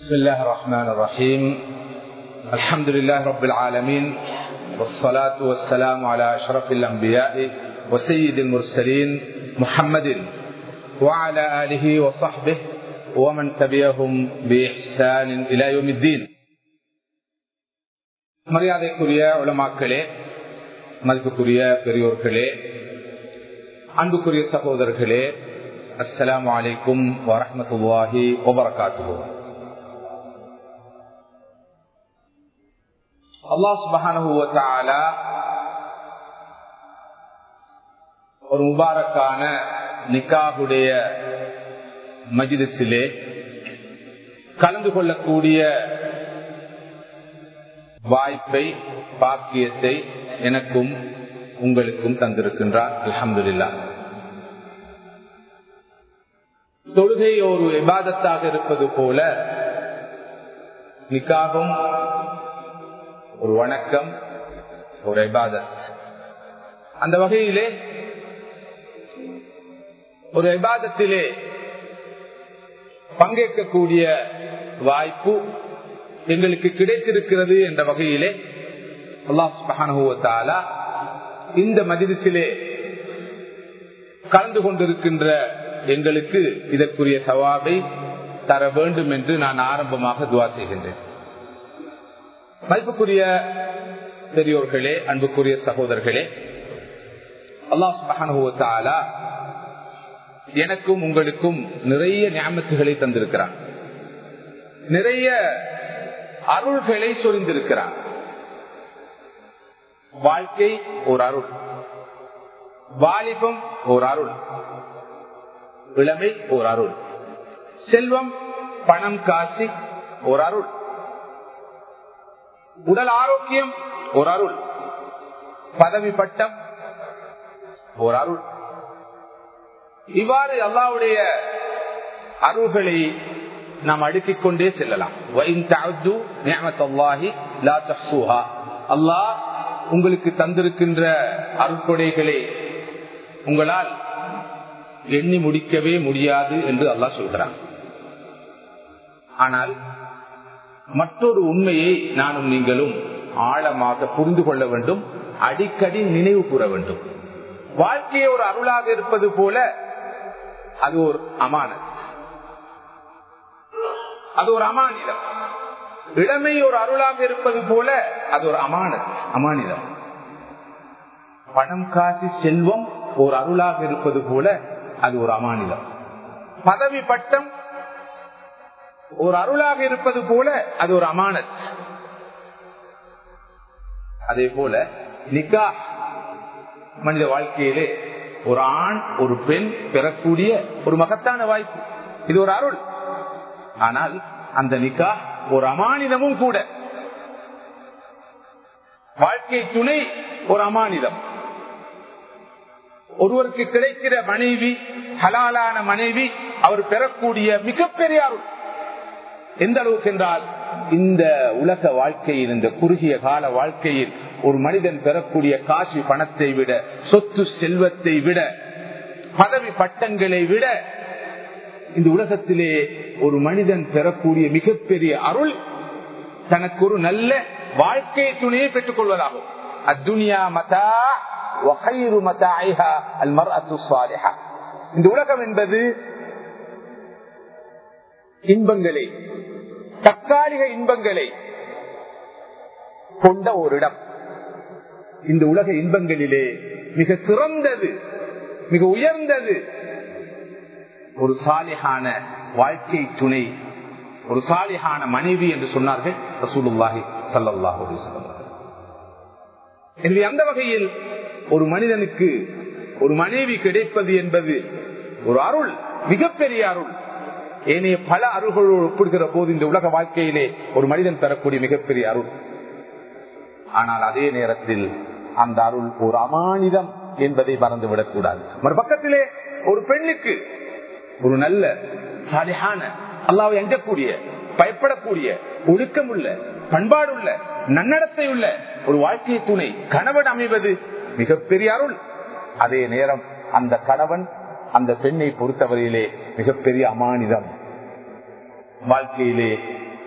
بسم الله الرحمن الرحيم الحمد لله رب العالمين والصلاة والسلام على أشرف الأنبياء وسيد المرسلين محمد وعلى آله وصحبه ومن تبعهم بإحسان إلى يوم الدين மரியாதைக்குரிய உலமாக்களே மதிப்புக்குரிய பெரியோர்களே அன்புக்குரிய சகோதரர்களே அஸ்லாம் வலைக்கும் வரமத்துல்லாஹி வபரகாத்து அல்லாஹ் சுபஹானுவத்தால ஒரு முபாரக்கான நிக்காகுடைய மஜிலிசிலே கலந்து கொள்ளக்கூடிய வாய்ப்பை பாக்கியத்தை எனக்கும் உங்களுக்கும் தந்திருக்கின்றார் அலமதுல்லா தொழுகை ஒரு விவாதத்தாக இருப்பது போல நிக்காகும் ஒரு வணக்கம் ஒரு இபாதத் அந்த வகையிலே ஒரு விவாதத்திலே பங்கேற்கக்கூடிய வாய்ப்பு எங்களுக்கு கிடைத்திருக்கிறது என்ற வகையிலே அல்லாஹால இந்த மதிலத்திலே கலந்து கொண்டிருக்கின்ற எங்களுக்கு இதற்குரிய சவாபை தர வேண்டும் என்று நான் ஆரம்பமாக துவா செய்கின்றேன் மதிப்புக்குரிய பெரியோர்களே அன்புக்குரிய சகோதரர்களே அல்லாஹால எனக்கும் உங்களுக்கும் நிறைய ஞாபகத்துகளை தந்திருக்கிறான் நிறைய அருள்களை சொரிந்திருக்கிறான் வாழ்க்கை ஒரு அருள் வாலிபம் ஒரு அருள் இளமை ஒரு அருள் செல்வம் பணம் காசி ஒரு அருள் உடல் ஆரோக்கியம் ஒரு அருள் பதவி பட்டம் ஒரு அருள் இவ்வாறு அல்லாவுடைய அருள்களை நாம் அடுக்கிக் கொண்டே செல்லலாம் அல்லாஹ் உங்களுக்கு தந்திருக்கின்ற அருட்கொடைகளை உங்களால் எண்ணி முடிக்கவே முடியாது என்று அல்லாஹ் சொல்கிறான் ஆனால் மற்றொரு உண்மையை நானும் நீங்களும் ஆழமாக புரிந்து கொள்ள வேண்டும் அடிக்கடி நினைவு கூற வேண்டும் வாழ்க்கையை ஒரு அருளாக இருப்பது போல அது ஒரு அமானத் அது ஒரு அமானிதம் இளமை ஒரு அருளாக இருப்பது போல அது ஒரு அமானத் அமானிதம் பணம் காசி செல்வம் ஒரு அருளாக இருப்பது போல அது ஒரு அமானிதம் பதவி பட்டம் ஒரு அருளாக இருப்பது போல அது ஒரு அமானத் அதே போல நிக்கா மனித வாழ்க்கையிலே ஒரு ஆண் ஒரு பெண் பெறக்கூடிய ஒரு மகத்தான வாய்ப்பு இது ஒரு அருள் ஆனால் அந்த நிக்கா ஒரு அமானிதமும் கூட வாழ்க்கை துணை ஒரு அமானிதம் ஒருவருக்கு கிடைக்கிற மனைவி ஹலாலான மனைவி அவர் பெறக்கூடிய மிகப்பெரிய அருள் எந்த அளவுக்கு என்றால் இந்த உலக வாழ்க்கையில் இந்த குறுகிய கால வாழ்க்கையில் ஒரு மனிதன் பெறக்கூடிய காசு பணத்தை விட சொத்து செல்வத்தை விட பதவி பட்டங்களை விட இந்த உலகத்திலே ஒரு மனிதன் பெறக்கூடிய மிகப்பெரிய அருள் தனக்கு ஒரு நல்ல வாழ்க்கை துணையை பெற்றுக் கொள்வதாகும் அத்துனியா மதா இந்த உலகம் என்பது இன்பங்களை தற்காலிக இன்பங்களை கொண்ட ஒரு இடம் இந்த உலக இன்பங்களிலே மிக சிறந்தது மிக உயர்ந்தது ஒரு சாலிகான வாழ்க்கை துணை ஒரு சாலிகான மனைவி என்று சொன்னார்கள் ரசூலுல்லாஹி சல்லாஹூ எனவே அந்த வகையில் ஒரு மனிதனுக்கு ஒரு மனைவி கிடைப்பது என்பது ஒரு அருள் மிகப்பெரிய அருள் ஏனைய பல அருள்களோடு ஒப்பிடுகிற போது இந்த உலக வாழ்க்கையிலே ஒரு மனிதன் பெறக்கூடிய மிகப்பெரிய அருள் ஆனால் அதே நேரத்தில் அந்த அருள் ஒரு அமானிதம் என்பதை மறந்துவிடக் கூடாது மறுபக்கத்திலே ஒரு பெண்ணுக்கு ஒரு நல்ல சாலியான அல்லாவை அஞ்சக்கூடிய பயப்படக்கூடிய ஒழுக்கமுள்ள பண்பாடுள்ள நன்னடத்தை உள்ள ஒரு வாழ்க்கை துணை கணவன் அமைவது மிகப்பெரிய அருள் அதே நேரம் அந்த கணவன் அந்த பெண்ணை பொறுத்தவரையிலே மிகப்பெரிய அமானிதம் வாழ்க்கையிலே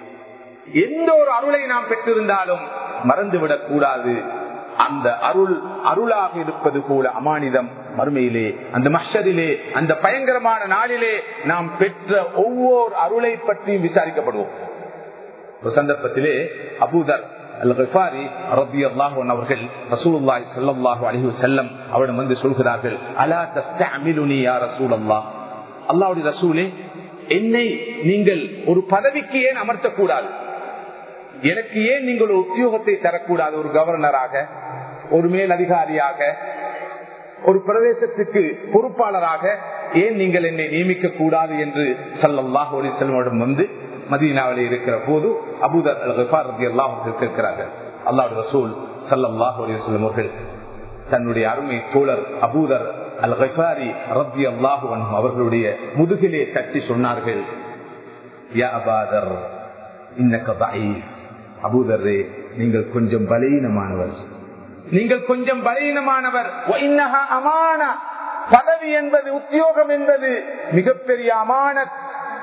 எந்த ஒரு அருளை நாம் பெற்றிருந்தாலும் மறந்துவிடக் கூடாது அந்த அருள் அருளாக இருப்பது போல அமானிதம் மறுமையிலே அந்த மஷரிலே அந்த பயங்கரமான நாளிலே நாம் பெற்ற ஒவ்வொரு அருளை பற்றியும் விசாரிக்கப்படுவோம் ஒரு சந்தர்ப்பத்திலே அபூதர் அவர்கள் ரசூலுல்லாஹி ஸல்லல்லாஹு அலைஹி வஸல்லம் அவரிடம் வந்து சொல்கிறார்கள் அலா தஸ்தஅமிலுனி யா ரசூலல்லாஹ் அல்லாஹ்வுடைய ரசூலே என்னை நீங்கள் ஒரு பதவிக்கு ஏன் அமர்த்தக்கூடாது எனக்கு ஏன் நீங்கள் ஒரு உத்தியோகத்தை தரக்கூடாது ஒரு கவர்னராக ஒரு மேல் அதிகாரியாக ஒரு பிரதேசத்துக்கு பொறுப்பாளராக ஏன் நீங்கள் என்னை நியமிக்க கூடாது என்று சல்லாஹ் செல்வம் வந்து மதீனாவில் இருக்கிற போது அபூதர் அல்லாஹ் கேட்கிறார்கள் அல்லாஹ் ரசூல் சல்லாஹ் அலிஸ்லம் அவர்கள் தன்னுடைய அருமை தோழர் அபூதர் அல் கஃபாரி ரபி அல்லாஹு அவர்களுடைய முதுகிலே தட்டி சொன்னார்கள் யா அபாதர் அபூதரே நீங்கள் கொஞ்சம் பலீனமானவர் நீங்கள் கொஞ்சம் பலீனமானவர் அமான பதவி என்பது உத்தியோகம் என்பது மிகப்பெரிய அமானத்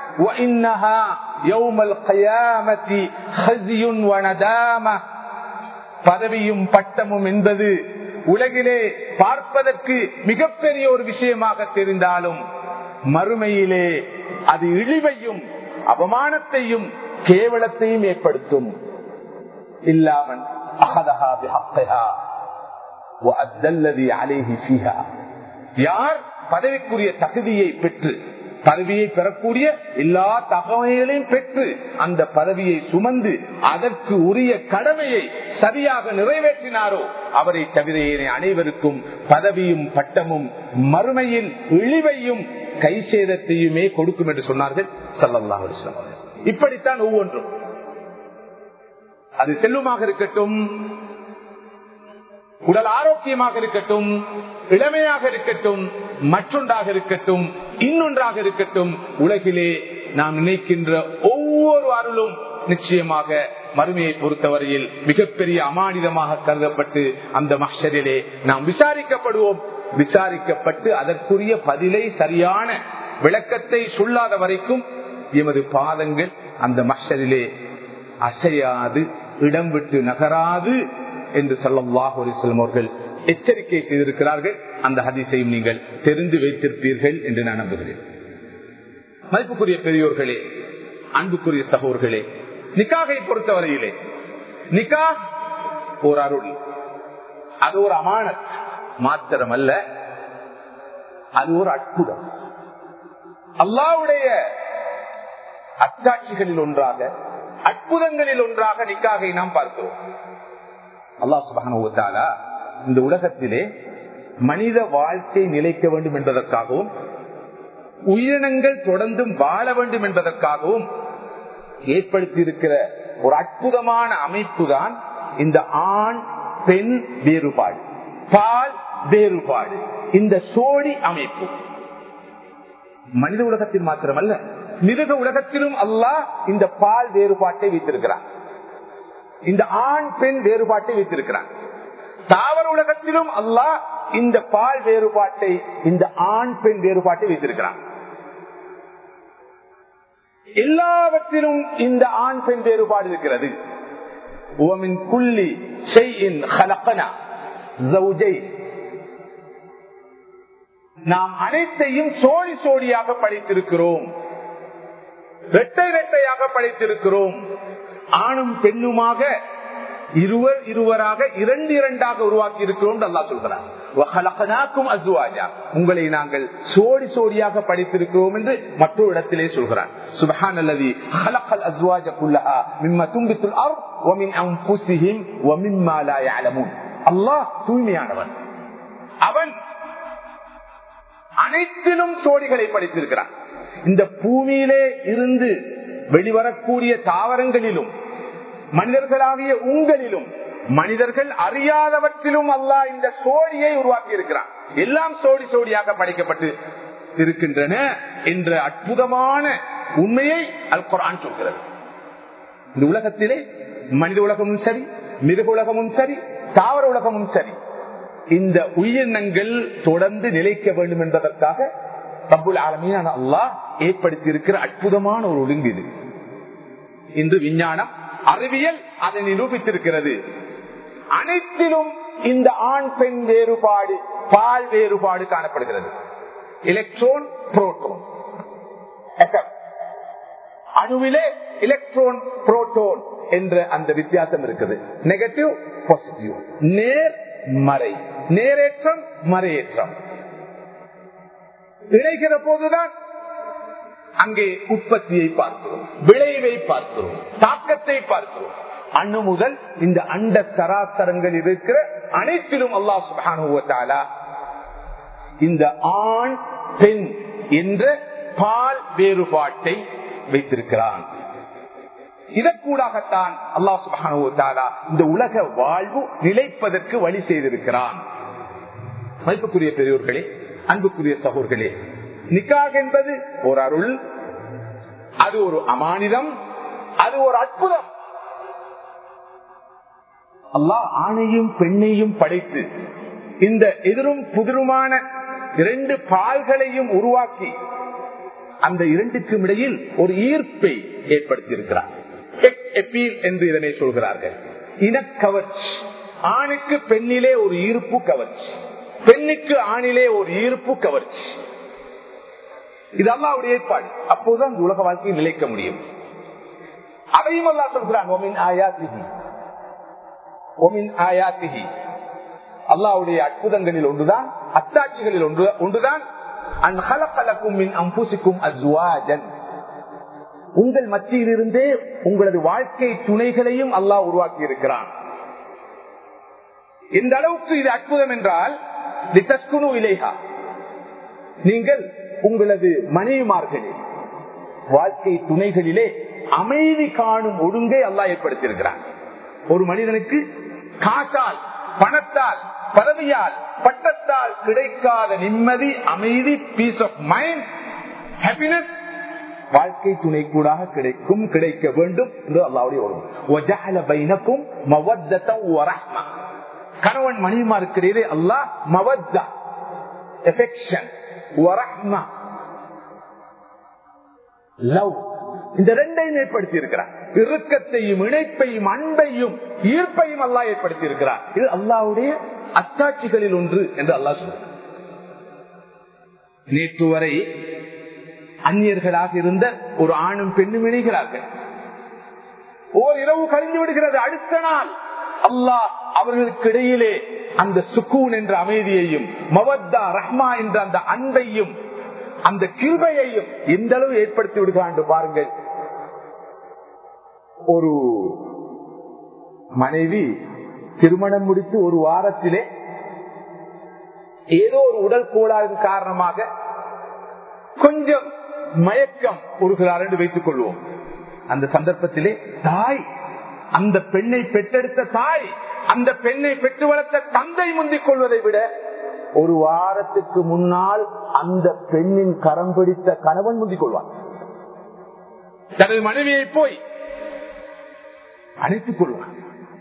பதவியும் பட்டமும் என்பது உலகிலே பார்ப்பதற்கு மிகப்பெரிய ஒரு விஷயமாக தெரிந்தாலும் மறுமையிலே அது இழிவையும் அவமானத்தையும் கேவலத்தையும் ஏற்படுத்தும் இல்லாமல் யார் பதவிக்குரிய தகுதியை பெற்று பதவியை பெறக்கூடிய எல்லா தகவல்களையும் பெற்று அந்த பதவியை சுமந்து அதற்கு உரிய கடமையை சரியாக நிறைவேற்றினாரோ அவரை தவிர அனைவருக்கும் பதவியும் பட்டமும் மறுமையில் இழிவையும் கைசேதத்தையுமே கொடுக்கும் என்று சொன்னார்கள் சல்லல்லா இப்படித்தான் ஒவ்வொன்றும் அது செல்வமாக இருக்கட்டும் உடல் ஆரோக்கியமாக இருக்கட்டும் இளமையாக இருக்கட்டும் மற்றொன்றாக இருக்கட்டும் இன்னொன்றாக இருக்கட்டும் உலகிலே நாம் நினைக்கின்ற ஒவ்வொரு அருளும் நிச்சயமாக மறுமையை பொறுத்தவரையில் மிகப்பெரிய அமானிதமாக கருதப்பட்டு அந்த மஷரிலே நாம் விசாரிக்கப்படுவோம் விசாரிக்கப்பட்டு அதற்குரிய பதிலை சரியான விளக்கத்தை சொல்லாத வரைக்கும் எமது பாதங்கள் அந்த மஷரிலே அசையாது இடம் விட்டு நகராது என்று சொல்லவாக ஒரு அவர்கள் எச்சரிக்கை செய்திருக்கிறார்கள் அந்த ஹதிசையும் நீங்கள் தெரிந்து வைத்திருப்பீர்கள் என்று நான் நம்புகிறேன் மதிப்புக்குரிய பெரியோர்களே அன்புக்குரிய சகோர்களே நிக்காகை பொறுத்தவரையிலே நிக்கா ஒரு அருள் அது ஒரு அமானத் மாத்திரம் அல்ல அது ஒரு அற்புதம் அல்லாவுடைய அச்சாட்சிகளில் ஒன்றாக அற்புதங்களில் ஒன்றாக நிக்காகை நாம் பார்க்கிறோம் அல்லாஹ் சுபான இந்த உலகத்திலே மனித வாழ்க்கை நிலைக்க வேண்டும் என்பதற்காகவும் உயிரினங்கள் தொடர்ந்தும் வாழ வேண்டும் என்பதற்காகவும் ஏற்படுத்தி இருக்கிற ஒரு அற்புதமான அமைப்பு தான் இந்த ஆண் பெண் வேறுபாடு பால் வேறுபாடு இந்த சோழி அமைப்பு மனித உலகத்தில் மாத்திரமல்ல மிருக உலகத்திலும் அல்லாஹ் இந்த பால் வேறுபாட்டை வைத்திருக்கிறார் இந்த ஆண் பெண் வேறுபாட்டை வைத்திருக்கிறார் தாவர உலகத்திலும் அல்லாஹ் இந்த பால் வேறுபாட்டை இந்த ஆண் பெண் வேறுபாட்டை வைத்திருக்கிறார் எல்லாவற்றிலும் இந்த ஆண் பெண் வேறுபாடு இருக்கிறது நாம் அனைத்தையும் சோழி சோழியாக படைத்திருக்கிறோம் இரட்டை இரட்டையாக படைத்திருக்கிறோம் ஆணும் பெண்ணுமாக இருவர் இருவராக இரண்டு இரண்டாக உருவாக்கி இருக்கிறோம் அல்லா சொல்கிறார் உங்களை நாங்கள் சோடி சோடியாக படித்திருக்கிறோம் என்று மற்றொரு இடத்திலே சொல்கிறார் சுபஹான் அல்லது ஹலக்கல் அஸ்வாஜ குல்லஹா மிம்ம தும்பித்துல் அர் வமின் அன்புசிஹிம் வமிம்மா லா யஅலமூன் அல்லாஹ் தூய்மையானவன் அவன் அனைத்திலும் சோடிகளை படித்திருக்கிறான் இந்த பூமியிலே இருந்து வெளிவரக்கூடிய தாவரங்களிலும் மனிதர்களாகிய உங்களிலும் மனிதர்கள் அறியாதவற்றிலும் அல்லாஹ் இந்த சோழியை உருவாக்கி இருக்கிறான் எல்லாம் சோடி சோடியாக படைக்கப்பட்டு இருக்கின்றன என்ற அற்புதமான உண்மையை அல் குரான் சொல்கிறது இந்த உலகத்திலே மனித உலகமும் சரி மிருக உலகமும் சரி தாவர உலகமும் சரி இந்த உயிரினங்கள் தொடர்ந்து நிலைக்க வேண்டும் என்பதற்காக தப்புல் ஆலமீன அல்லாஹ் ஏற்படுத்தி இருக்கிற அற்புதமான ஒரு ஒழுங்கு இது இன்று விஞ்ஞானம் அறிவியல் அதை நிரூபித்திருக்கிறது அனைத்திலும் இந்த ஆண் பெண் வேறுபாடு பால் வேறுபாடு காணப்படுகிறது எலக்ட்ரோன் புரோட்டோன் அணுவிலே எலக்ட்ரோன் புரோட்டோன் என்ற அந்த வித்தியாசம் இருக்குது நெகட்டிவ் பாசிட்டிவ் நேர் மறை நேரேற்றம் மறையேற்றம் இணைகிற போதுதான் அங்கே உற்பத்தியை பார்க்கிறோம் விளைவை பார்க்கிறோம் தாக்கத்தை பார்க்கிறோம் அணு முதல் இந்த அண்ட சராசரங்கள் இருக்கிற அனைத்திலும் அல்லாஹ் சுபானுவத்தாலா இந்த ஆண் பெண் என்ற பால் வேறுபாட்டை வைத்திருக்கிறான் இதற்கூடாகத்தான் அல்லாஹ் சுபானுவத்தாலா இந்த உலக வாழ்வு நிலைப்பதற்கு வழி செய்திருக்கிறான் மதிப்புக்குரிய பெரியோர்களே அன்புக்குரிய சகோர்களே நிக்காக என்பது ஒரு அருள் அது ஒரு அமானிதம் அது ஒரு அற்புதம் அல்லாஹ் ஆணையும் பெண்ணையும் படைத்து இந்த எதிரும் புதிருமான இரண்டு பால்களையும் உருவாக்கி அந்த இரண்டுக்கும் இடையில் ஒரு ஈர்ப்பை ஏற்படுத்தியிருக்கிறார் என்று இதனை சொல்கிறார்கள் இனக்கவர்ச்சி ஆணுக்கு பெண்ணிலே ஒரு ஈர்ப்பு கவர்ச்சி பெண்ணுக்கு ஆணிலே ஒரு ஈர்ப்பு கவர்ச்சி இது அல்லாவுடைய ஏற்பாடு அப்போதுதான் இந்த உலக வாழ்க்கையை நிலைக்க முடியும் அதையும் அல்லா சொல்கிறான் அல்லாவுடைய அற்புதங்களில் ஒன்றுதான் அத்தாட்சிகளில் ஒன்று ஒன்றுதான் உங்கள் மத்தியிலிருந்தே உங்களது வாழ்க்கை துணைகளையும் அல்லாஹ் உருவாக்கி இருக்கிறான் எந்த அளவுக்கு இது அற்புதம் என்றால் இலேஹா நீங்கள் உங்களது மனைவிமார்களே வாழ்க்கை துணைகளிலே அமைதி காணும் ஒழுங்கை அல்லா ஏற்படுத்தியிருக்கிறார் ஒரு மனிதனுக்கு காசால் பணத்தால் பதவியால் பட்டத்தால் கிடைக்காத நிம்மதி அமைதி பீஸ் ஆஃப் மைண்ட் ஹாப்பினஸ் வாழ்க்கை துணை கூட கிடைக்கும் கிடைக்க வேண்டும் என்று அல்லாவுடைய கணவன் மணிமாருக்கிறதே அல்லாஹ் மவத்தா எஃபெக்ஷன் லவ் இந்த ரெண்டையும் ஏற்படுத்தி இருக்கிறார் இறுக்கத்தையும் இணைப்பையும் அன்பையும் ஈர்ப்பையும் அல்லா ஏற்படுத்தி இருக்கிறார் இது அல்லாவுடைய அத்தாட்சிகளில் ஒன்று என்று அல்லா சொல்றார் நேற்று வரை அந்நியர்களாக இருந்த ஒரு ஆணும் பெண்ணும் இணைகிறார்கள் ஓர் இரவு கழிந்து விடுகிறது அடுத்த நாள் அல்லாஹ் அவர்களுக்கு இடையிலே அந்த சுக்கூன் என்ற அமைதியையும் மவத்தா ரஹ்மா என்ற அந்த அன்பையும் அந்த கிருபையையும் எந்த அளவு ஏற்படுத்தி விடுகிறான் பாருங்கள் ஒரு மனைவி திருமணம் முடித்து ஒரு வாரத்திலே ஏதோ ஒரு உடல் கோளாறு காரணமாக கொஞ்சம் மயக்கம் உருகிறார் என்று வைத்துக் கொள்வோம் அந்த சந்தர்ப்பத்திலே தாய் அந்த பெண்ணை பெற்றெடுத்த தாய் அந்த பெண்ணை பெற்று வளர்த்த தந்தை முந்திக் கொள்வதை விட ஒரு வாரத்துக்கு முன்னால் அந்த பெண்ணின் கரம் பிடித்த கணவன் முந்திக் கொள்வார் தனது மனைவியை போய் அணைத்துக் கொள்வார்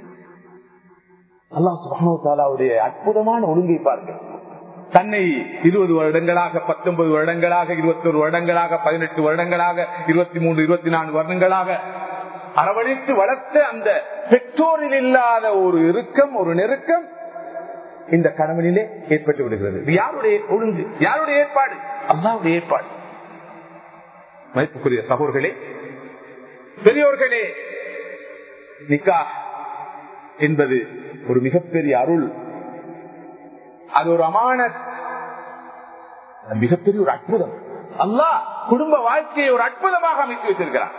அல்லா சுபானுடைய அற்புதமான ஒழுங்கை பாருங்கள் தன்னை இருபது வருடங்களாக பத்தொன்பது வருடங்களாக இருபத்தி ஒரு வருடங்களாக பதினெட்டு வருடங்களாக இருபத்தி மூன்று இருபத்தி நான்கு வருடங்களாக அரவணைத்து வளர்த்த அந்த பெற்றோரில் இல்லாத ஒரு இறுக்கம் ஒரு நெருக்கம் இந்த கணவனிலே ஏற்பட்டு விடுகிறது இது யாருடைய ஒழுங்கு யாருடைய ஏற்பாடு அல்லாவுடைய ஏற்பாடு மதிப்புக்குரிய சகோர்களே பெரியோர்களே நிக்கா என்பது ஒரு மிகப்பெரிய அருள் அது ஒரு அமான மிகப்பெரிய ஒரு அற்புதம் அல்லாஹ் குடும்ப வாழ்க்கையை ஒரு அற்புதமாக அமைத்து வைத்திருக்கிறார்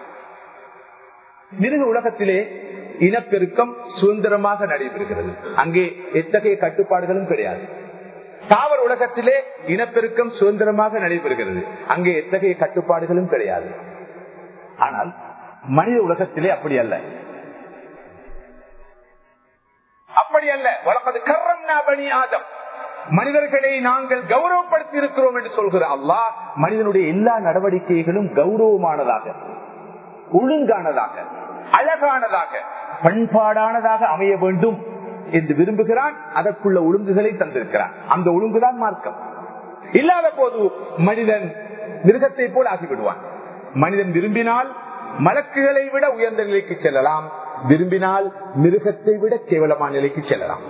மிருக உலகத்திலே இனப்பெருக்கம் சுதந்திரமாக நடைபெறுகிறது அங்கே எத்தகைய கட்டுப்பாடுகளும் கிடையாது தாவர உலகத்திலே இனப்பெருக்கம் சுதந்திரமாக நடைபெறுகிறது அங்கே எத்தகைய கட்டுப்பாடுகளும் கிடையாது ஆனால் மனித உலகத்திலே அப்படி அல்ல அப்படி அல்ல வளர்ப்பது கர்ரன்னா பணி ஆதம் மனிதர்களை நாங்கள் கௌரவப்படுத்தி இருக்கிறோம் என்று சொல்கிற அல்லாஹ் மனிதனுடைய எல்லா நடவடிக்கைகளும் கௌரவமானதாக ஒழுங்கானதாக அழகானதாக பண்பாடானதாக அமைய வேண்டும் என்று விரும்புகிறான் அதற்குள்ள ஒழுங்குகளை தந்திருக்கிறான் அந்த ஒழுங்குதான் மார்க்கம் இல்லாத போது மனிதன் மிருகத்தை போல் ஆகிவிடுவான் மனிதன் விரும்பினால் மலக்குகளை விட உயர்ந்த நிலைக்கு செல்லலாம் விரும்பினால் மிருகத்தை விட கேவலமான நிலைக்கு செல்லலாம்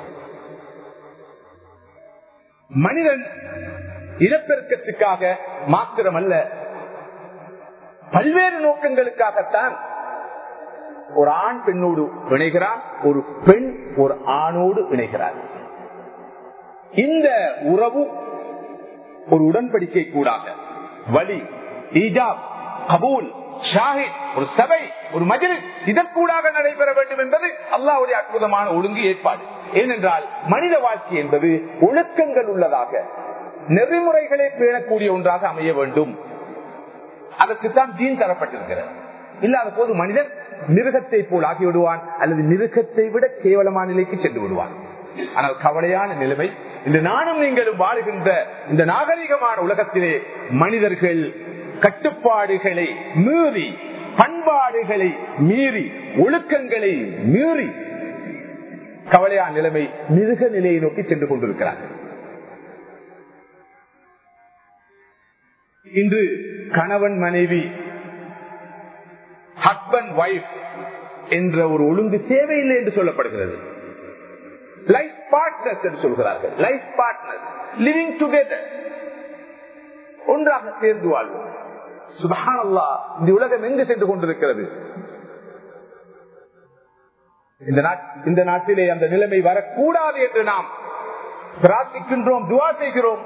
மனிதன் இனப்பெருக்கத்துக்காக மாத்திரமல்ல பல்வேறு நோக்கங்களுக்காகத்தான் ஒரு ஆண் பெண்ணோடு இணைகிறான் ஒரு பெண் ஒரு ஆணோடு இணைகிறார் இந்த உறவு ஒரு உடன்படிக்கை கூடாக வழி ஈஜாப் கபூல் ஷாஹித் ஒரு சபை ஒரு மஜிலிஸ் இதற்கூடாக நடைபெற வேண்டும் என்பது அல்லாவுடைய அற்புதமான ஒழுங்கு ஏற்பாடு ஏனென்றால் மனித வாழ்க்கை என்பது ஒழுக்கங்கள் உள்ளதாக நெறிமுறைகளை பேணக்கூடிய ஒன்றாக அமைய வேண்டும் அதற்குத்தான் தீன் தரப்பட்டிருக்கிறது இல்லாத போது மனிதன் மிருகத்தை போல் ஆகிவிடுவான் அல்லது மிருகத்தை விட கேவலமான நிலைக்கு சென்று விடுவான் ஆனால் கவலையான நிலைமை இந்த நானும் நீங்களும் வாழுகின்ற இந்த நாகரிகமான உலகத்திலே மனிதர்கள் கட்டுப்பாடுகளை மீறி பண்பாடுகளை மீறி ஒழுக்கங்களை மீறி கவலையான நிலைமை மிருக நிலையை நோக்கி சென்று கொண்டிருக்கிறார்கள் இன்று கணவன் மனைவி ஹஸ்பண்ட் ஒய்ஃப் என்ற ஒரு ஒழுங்கு தேவையில்லை என்று சொல்லப்படுகிறது லைஃப் பார்ட்னர்ஸ் என்று சொல்கிறார்கள் லைஃப் பார்ட்னர்ஸ் லிவிங் டுகெதர் ஒன்றாக சேர்ந்து வாழ்வோம் சுபஹானல்லா இந்த உலகம் எங்கு சென்று கொண்டிருக்கிறது இந்த நாட்டிலே அந்த நிலைமை வரக்கூடாது என்று நாம் பிரார்த்திக்கின்றோம் துவா செய்கிறோம்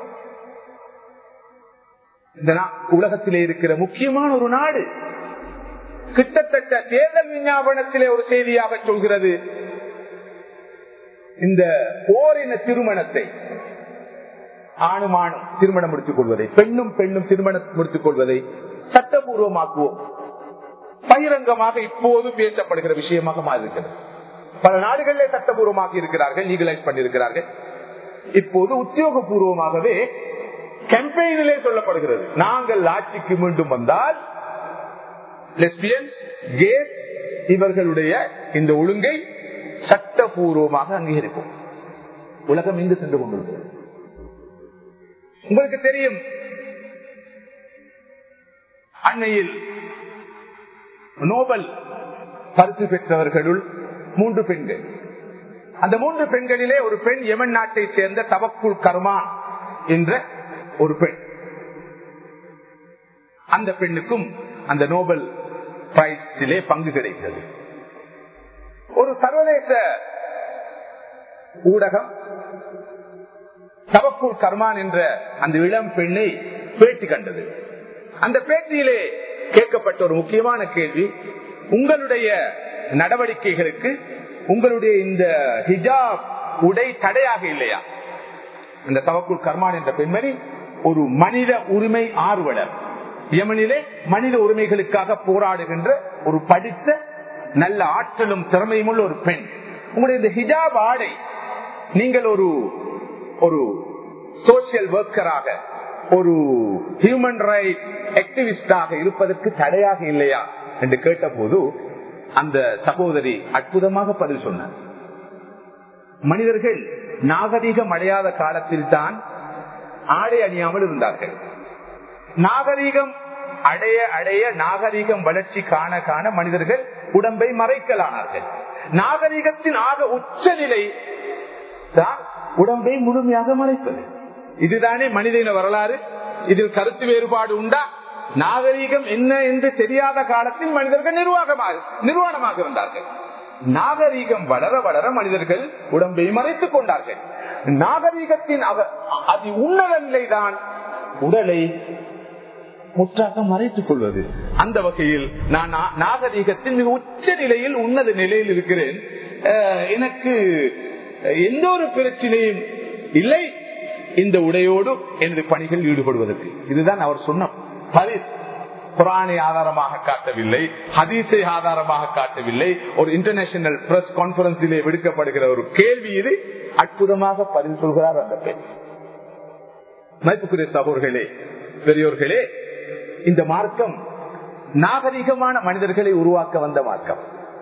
இந்த உலகத்திலே இருக்கிற முக்கியமான ஒரு நாடு கிட்டத்தட்ட தேர்தல் விஞ்ஞாபனத்திலே ஒரு செய்தியாக சொல்கிறது இந்த ஓரின திருமணத்தை ஆணும் ஆணும் திருமணம் முடித்துக் கொள்வதை பெண்ணும் பெண்ணும் திருமணம் முடித்துக் கொள்வதை சட்டபூர்வமாக்குவோம் பகிரங்கமாக இப்போது பேசப்படுகிற விஷயமாக மாறியிருக்கிறது பல நாடுகளிலே சட்டபூர்வமாக இருக்கிறார்கள் லீகலைஸ் பண்ணியிருக்கிறார்கள் இப்போது உத்தியோகபூர்வமாகவே கேம்பெயினிலே சொல்லப்படுகிறது நாங்கள் ஆட்சிக்கு மீண்டும் வந்தால் லெஸ்பியன்ஸ் கேஸ் இவர்களுடைய இந்த ஒழுங்கை சட்டபூர்வமாக அங்கீகரிப்போம் உலகம் இங்கு சென்று கொண்டிருக்கிறது உங்களுக்கு தெரியும் அண்மையில் நோபல் பரிசு பெற்றவர்களுள் மூன்று பெண்கள் அந்த மூன்று பெண்களிலே ஒரு பெண் யமன் நாட்டை சேர்ந்த தவக்குல் கர்மா என்ற ஒரு பெண் அந்த பெண்ணுக்கும் அந்த நோபல் பிரைஸிலே பங்கு கிடைத்தது ஒரு சர்வதேச ஊடகம் தவக்குல் கர்மான் என்ற அந்த இளம் பெண்ணை பேட்டி கண்டது அந்த பேட்டியிலே கேட்கப்பட்ட ஒரு முக்கியமான கேள்வி உங்களுடைய நடவடிக்கைகளுக்கு உங்களுடைய இந்த ஹிஜாப் உடை தடையாக இல்லையா இந்த தவக்குல் கர்மான் என்ற பெண்மணி ஒரு மனித உரிமை ஆர்வலர் யமனிலே மனித உரிமைகளுக்காக போராடுகின்ற ஒரு படித்த நல்ல ஆற்றலும் திறமையும் உள்ள ஒரு பெண் உங்களுடைய இந்த ஹிஜாப் ஆடை நீங்கள் ஒரு ஒரு சோசியல் ஒர்க்கராக ஒரு ஹியூமன் ரைட் ஆக்டிவிஸ்டாக இருப்பதற்கு தடையாக இல்லையா என்று கேட்டபோது அந்த சகோதரி அற்புதமாக பதில் சொன்னார் மனிதர்கள் நாகரீகம் அடையாத காலத்தில் தான் ஆடை அணியாமல் இருந்தார்கள் நாகரீகம் அடைய அடைய நாகரீகம் வளர்ச்சி காண காண மனிதர்கள் உடம்பை மறைக்கலானார்கள் நாகரீகத்தின் ஆக உச்ச நிலை தான் உடம்பை முழுமையாக மறைப்பது இதுதானே மனிதன வரலாறு இதில் கருத்து வேறுபாடு உண்டா நாகரீகம் என்ன என்று தெரியாத காலத்தில் மனிதர்கள் நிர்வாகமாக நிர்வாணமாக இருந்தார்கள் நாகரீகம் வளர வளர மனிதர்கள் உடம்பை மறைத்துக் கொண்டார்கள் நாகரீகத்தின் அது உன்னத நிலைதான் உடலை முற்றாக மறைத்துக் கொள்வது அந்த வகையில் நான் நாகரீகத்தின் மிக உச்ச நிலையில் உன்னத நிலையில் இருக்கிறேன் எனக்கு எந்த ஒரு பிரச்சனையும் இல்லை இந்த உடையோடு எனது பணிகள் ஈடுபடுவதற்கு இதுதான் அவர் சொன்ன பரிசு குரானை ஆதாரமாக காட்டவில்லை ஹதீஸை ஆதாரமாக காட்டவில்லை ஒரு இன்டர்நேஷனல் பிரஸ் கான்பரன்ஸிலே விடுக்கப்படுகிற ஒரு கேள்வி இது அற்புதமாக பதில் சொல்கிறார் அந்த பெண் மதிப்புக்குரிய சகோர்களே பெரியோர்களே இந்த மார்க்கம் நாகரிகமான மனிதர்களை உருவாக்க வந்த மார்க்கம்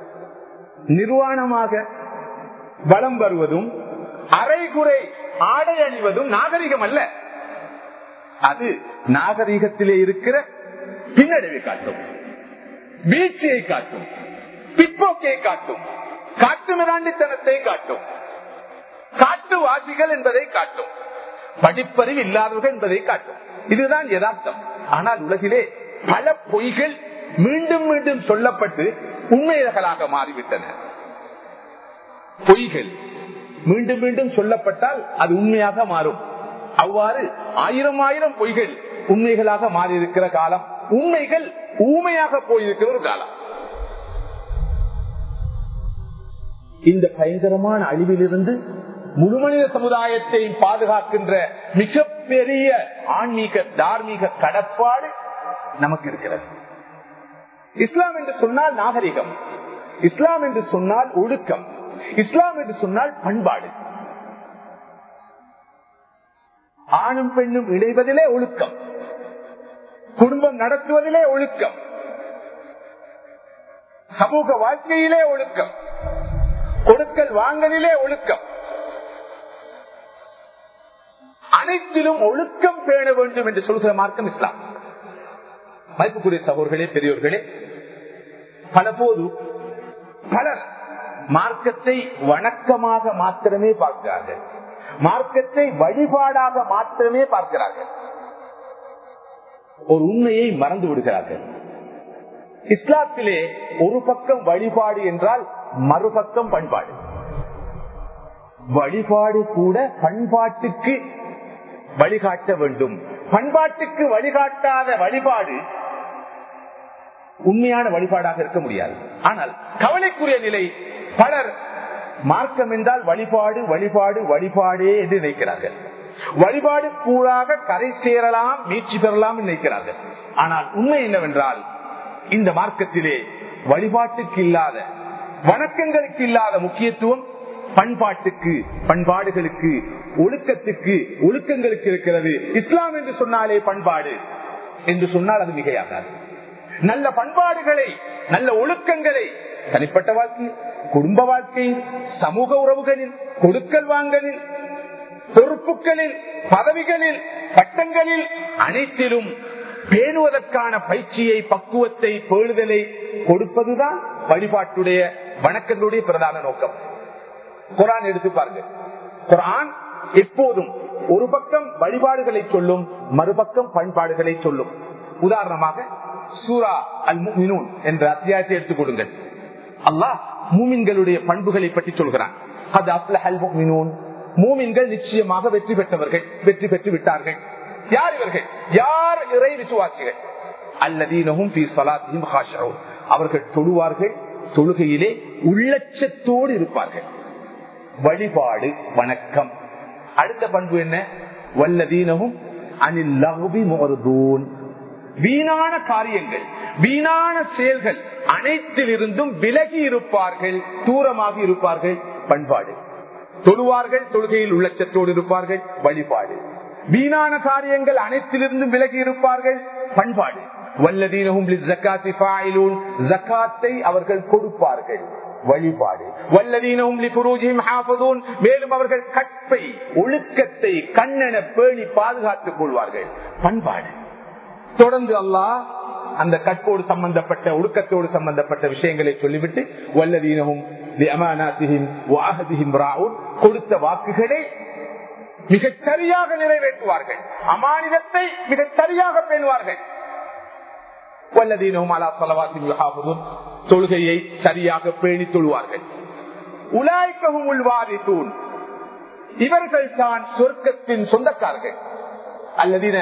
நிர்வாணமாக வளம் வருவதும் அரைகுறை ஆடை அணிவதும் நாகரிகம் அல்ல அது நாகரிகத்திலே இருக்கிற பின்னடைவை காட்டும் வீழ்ச்சியை காட்டும் பிற்போக்கை காட்டும் காட்டு மிராண்டித்தனத்தை காட்டும் காட்டுவாசிகள் என்பதை காட்டும் படிப்பறிவு இல்லாதவர்கள் என்பதை காட்டும் இதுதான் யதார்த்தம் ஆனால் உலகிலே பல பொய்கள் மீண்டும் மீண்டும் சொல்லப்பட்டு உண்மைகளாக மாறிவிட்டன பொய்கள் மீண்டும் மீண்டும் சொல்லப்பட்டால் அது உண்மையாக மாறும் அவ்வாறு ஆயிரம் ஆயிரம் பொய்கள் உண்மைகளாக மாறியிருக்கிற காலம் உண்மைகள் ஊமையாக போயிருக்கிற ஒரு காலம் இந்த பயங்கரமான அழிவிலிருந்து முழு மனித சமுதாயத்தை பாதுகாக்கின்ற மிகப்பெரிய ஆன்மீக தார்மீக கடப்பாடு நமக்கு இருக்கிறது இஸ்லாம் என்று சொன்னால் நாகரிகம் இஸ்லாம் என்று சொன்னால் ஒழுக்கம் இஸ்லாம் என்று சொன்னால் பண்பாடு ஆணும் பெண்ணும் இணைவதிலே ஒழுக்கம் குடும்பம் நடத்துவதிலே ஒழுக்கம் சமூக வாழ்க்கையிலே ஒழுக்கம் கொடுக்கல் வாங்கலிலே ஒழுக்கம் அனைத்திலும் ஒழுக்கம் பேண வேண்டும் என்று சொல்கிற மார்க்கம் இஸ்லாம் மதிப்புக்குரிய சகோர்களே பெரியோர்களே பல போது பலர் மார்க்கத்தை வணக்கமாக மாத்திரமே பார்க்கிறார்கள் மார்க்கத்தை வழிபாடாக மாத்திரமே பார்க்கிறார்கள் ஒரு உண்மையை மறந்து விடுகிறார்கள் இஸ்லாத்திலே ஒரு பக்கம் வழிபாடு என்றால் மறுபக்கம் பண்பாடு வழிபாடு கூட பண்பாட்டுக்கு வழிகாட்ட வேண்டும் பண்பாட்டுக்கு வழிகாட்டாத வழிபாடு உண்மையான வழிபாடாக இருக்க முடியாது ஆனால் கவலைக்குரிய நிலை பலர் மார்க்கம் என்றால் வழிபாடு வழிபாடு வழிபாடே என்று நினைக்கிறார்கள் வழிபாடு கூடாக கரை சேரலாம் மீட்சி பெறலாம் நினைக்கிறார்கள் ஆனால் உண்மை என்னவென்றால் இந்த மார்க்கத்திலே வழிபாட்டுக்கு இல்லாத வணக்கங்களுக்கு இல்லாத முக்கியத்துவம் பண்பாட்டுக்கு பண்பாடுகளுக்கு ஒழுக்கத்துக்கு ஒழுக்கங்களுக்கு இருக்கிறது இஸ்லாம் என்று சொன்னாலே பண்பாடு என்று சொன்னால் அது மிகையாகாது நல்ல பண்பாடுகளை நல்ல ஒழுக்கங்களை தனிப்பட்ட வாழ்க்கை குடும்ப வாழ்க்கை சமூக உறவுகளில் கொடுக்கல் வாங்கலில் பொறுப்புகளில் பதவிகளில் பட்டங்களில் அனைத்திலும் பேணுவதற்கான பயிற்சியை பக்குவத்தை பேணுதலை கொடுப்பதுதான் வழிபாட்டுடைய வணக்கங்களுடைய பிரதான நோக்கம் குரான் எடுத்து பாருங்க குரான் எப்போதும் ஒரு பக்கம் வழிபாடுகளை சொல்லும் மறுபக்கம் பண்பாடுகளை சொல்லும் உதாரணமாக சூரா அல் முமினூன் என்ற அத்தியாயத்தை எடுத்துக் கொடுங்கள் அல்லாஹ் மூமின்களுடைய பண்புகளை பற்றி சொல்கிறான் அது அப்லஹல் முமினூன் மூமின்கள் நிச்சயமாக வெற்றி பெற்றவர்கள் வெற்றி பெற்று விட்டார்கள் யார் இவர்கள் யார் இறை விசுவாசிகள் அல்லதீனகும் அவர்கள் தொழுவார்கள் தொழுகையிலே உள்ளச்சத்தோடு இருப்பார்கள் வழிபாடு வணக்கம் அடுத்த பண்பு என்ன வல்லதீனமும் அனில் லகுபி மோர்தூன் வீணான காரியங்கள் வீணான செயல்கள் அனைத்திலிருந்தும் விலகி இருப்பார்கள் தூரமாக இருப்பார்கள் பண்பாடு தொழுவார்கள் தொழுகையில் உள்ளச்சத்தோடு இருப்பார்கள் வழிபாடு வீணான காரியங்கள் அனைத்திலிருந்தும் விலகி இருப்பார்கள் பண்பாடு வல்லதீனகும் ஜக்காத்தை அவர்கள் கொடுப்பார்கள் வழிபாடு வல்லதீனவும் மேலும் அவர்கள் கற்பை ஒழுக்கத்தை கண்ணென பேணி பாதுகாத்துக் கொள்வார்கள் பண்பாடு தொடர்ந்து அல்லாஹ் அந்த கற்போடு சம்பந்தப்பட்ட ஒழுக்கத்தோடு சம்பந்தப்பட்ட விஷயங்களை சொல்லிவிட்டு வல்லதீனவும் கொடுத்த வாக்குகளை மிகச் சரியாக நிறைவேற்றுவார்கள் அமானிதத்தை மிகச் சரியாக பேணுவார்கள் வல்லதீனவும் அலா சொல்லவாசின் தொழுகையை சரியாக பேணி தொழுவார்கள் உலாய்க்கவும் உள்வாதி தூண் இவர்கள் தான் சொர்க்கத்தின் சொந்தக்காரர்கள் அல்லதின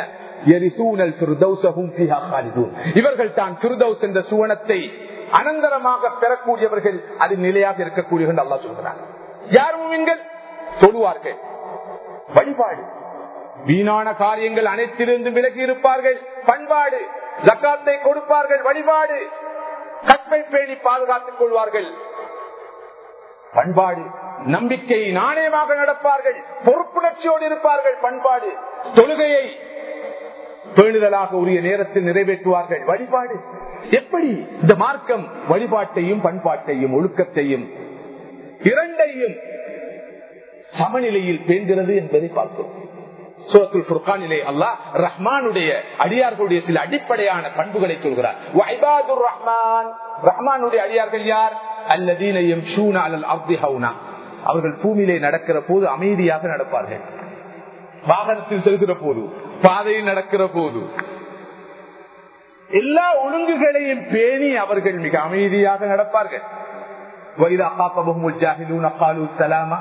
இவர்கள் தான் திருதௌஸ் என்ற சுவனத்தை அனந்தரமாக பெறக்கூடியவர்கள் அது நிலையாக இருக்கக்கூடியவர்கள் அல்லா சொல்கிறார் யார் மூமின்கள் தொழுவார்கள் வழிபாடு வீணான காரியங்கள் அனைத்திலிருந்து விலகி இருப்பார்கள் பண்பாடு ஜக்காத்தை கொடுப்பார்கள் வழிபாடு கற்பை பேணி பாதுகாத்துக் கொள்வார்கள் பண்பாடு நம்பிக்கை நாணயமாக நடப்பார்கள் பொறுப்புணர்ச்சியோடு இருப்பார்கள் பண்பாடு தொழுகையை பேணுதலாக உரிய நேரத்தில் நிறைவேற்றுவார்கள் வழிபாடு எப்படி இந்த மார்க்கம் வழிபாட்டையும் பண்பாட்டையும் ஒழுக்கத்தையும் இரண்டையும் சமநிலையில் பேண்கிறது என்பதை பார்க்கிறோம் சூரத்துல் ஃபுர்கானிலே அல்லாஹ் ரஹ்மானுடைய அடியார்களுடைய சில அடிப்படையான பண்புகளை சொல்கிறார் வஐபாதுர் ரஹ்மான் ரஹ்மானுடைய அடியார்கள் யார் அல்லதீன யம்ஷூன அலல் அர்தி ஹவுனா அவர்கள் பூமியிலே நடக்கிற போது அமைதியாக நடப்பார்கள் வாகனத்தில் செல்கிற போது பாதையில் நடக்கிற போது எல்லா ஒழுங்குகளையும் பேணி அவர்கள் மிக அமைதியாக நடப்பார்கள் وَإِذَا خَاطَبَهُمُ الْجَاهِلُونَ قَالُوا سَلَامًا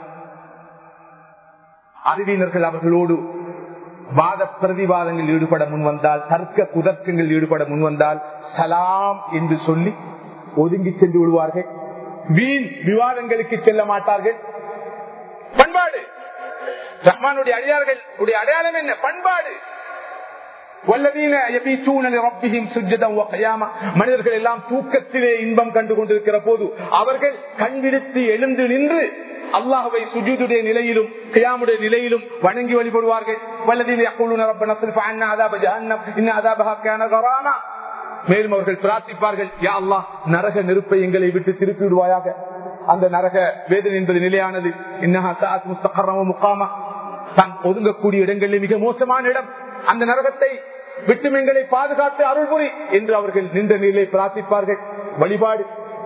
அறிவினர்கள் அவர்களோடு வாத பிரதிவாதங்கள் ஈடுபட முன் வந்தால் தர்க்க குதர்க்கங்கள் ஈடுபட முன் வந்தால் சலாம் என்று சொல்லி ஒதுங்கி சென்று விடுவார்கள் வீண் விவாதங்களுக்கு செல்ல மாட்டார்கள் பண்பாடு ரஹ்மானுடைய அடியார்கள் உடைய அடையாளம் என்ன பண்பாடு வல்லதீன யபீத்தூன லிரப்பிஹிம் சுஜ்ஜதன் வ கியாமா. மனிதர்கள் எல்லாம் தூக்கத்திலே இன்பம் கண்டு கொண்டிருக்கிற போது அவர்கள் கண்விடுத்து எழுந்து நின்று அல்லாஹுவை சுஜூதுடைய நிலையிலும் கியாமுடைய நிலையிலும் வணங்கி வழிபடுவார்கள் வல்லதீன யக்கூலுன ரப்பனா ஸில்ஃப் அன்னா அதாப ஜஹன்னம் இன்ன அதாபஹா கான கராமா மேலும் அவர்கள் பிரார்த்திப்பார்கள் யா அல்லாஹ் நரக நெருப்பை எங்களை விட்டு திருப்பி விடுவாயாக அந்த நரக வேதனை என்பது நிலையானது இன்னஹா சாத் முஸ்தகரம முகாமா தான் ஒதுங்கக்கூடிய இடங்களில் மிக மோசமான இடம் அந்த நரகத்தை விட்டு எங்களை பாதுகாத்து அருள்புரி என்று அவர்கள் நின்ற நிலை பிரார்த்திப்பார்கள் வழிபாடு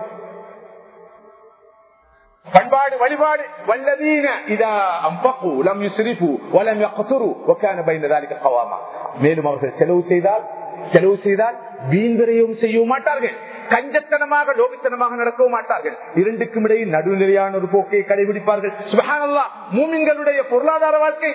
பண்பாடு வழிபாடு வல்லதீன இதா அம்பகு லம் யுஸ்ரிஃபு வலம் யக்துரு வகான பைன ذلك قواما மேலும் அவர்கள் செலவு செய்தால் செலவு செய்தால் வீண்விரையும் செய்ய மாட்டார்கள் கஞ்சத்தனமாக லோபித்தனமாக நடக்கவும் மாட்டார்கள் இரண்டுக்கும் இடையில் நடுநிலையான ஒரு போக்கை கடைபிடிப்பார்கள் சுபஹானல்லாஹ் மூமின்களுடைய பொருளாதார வாழ்க்கை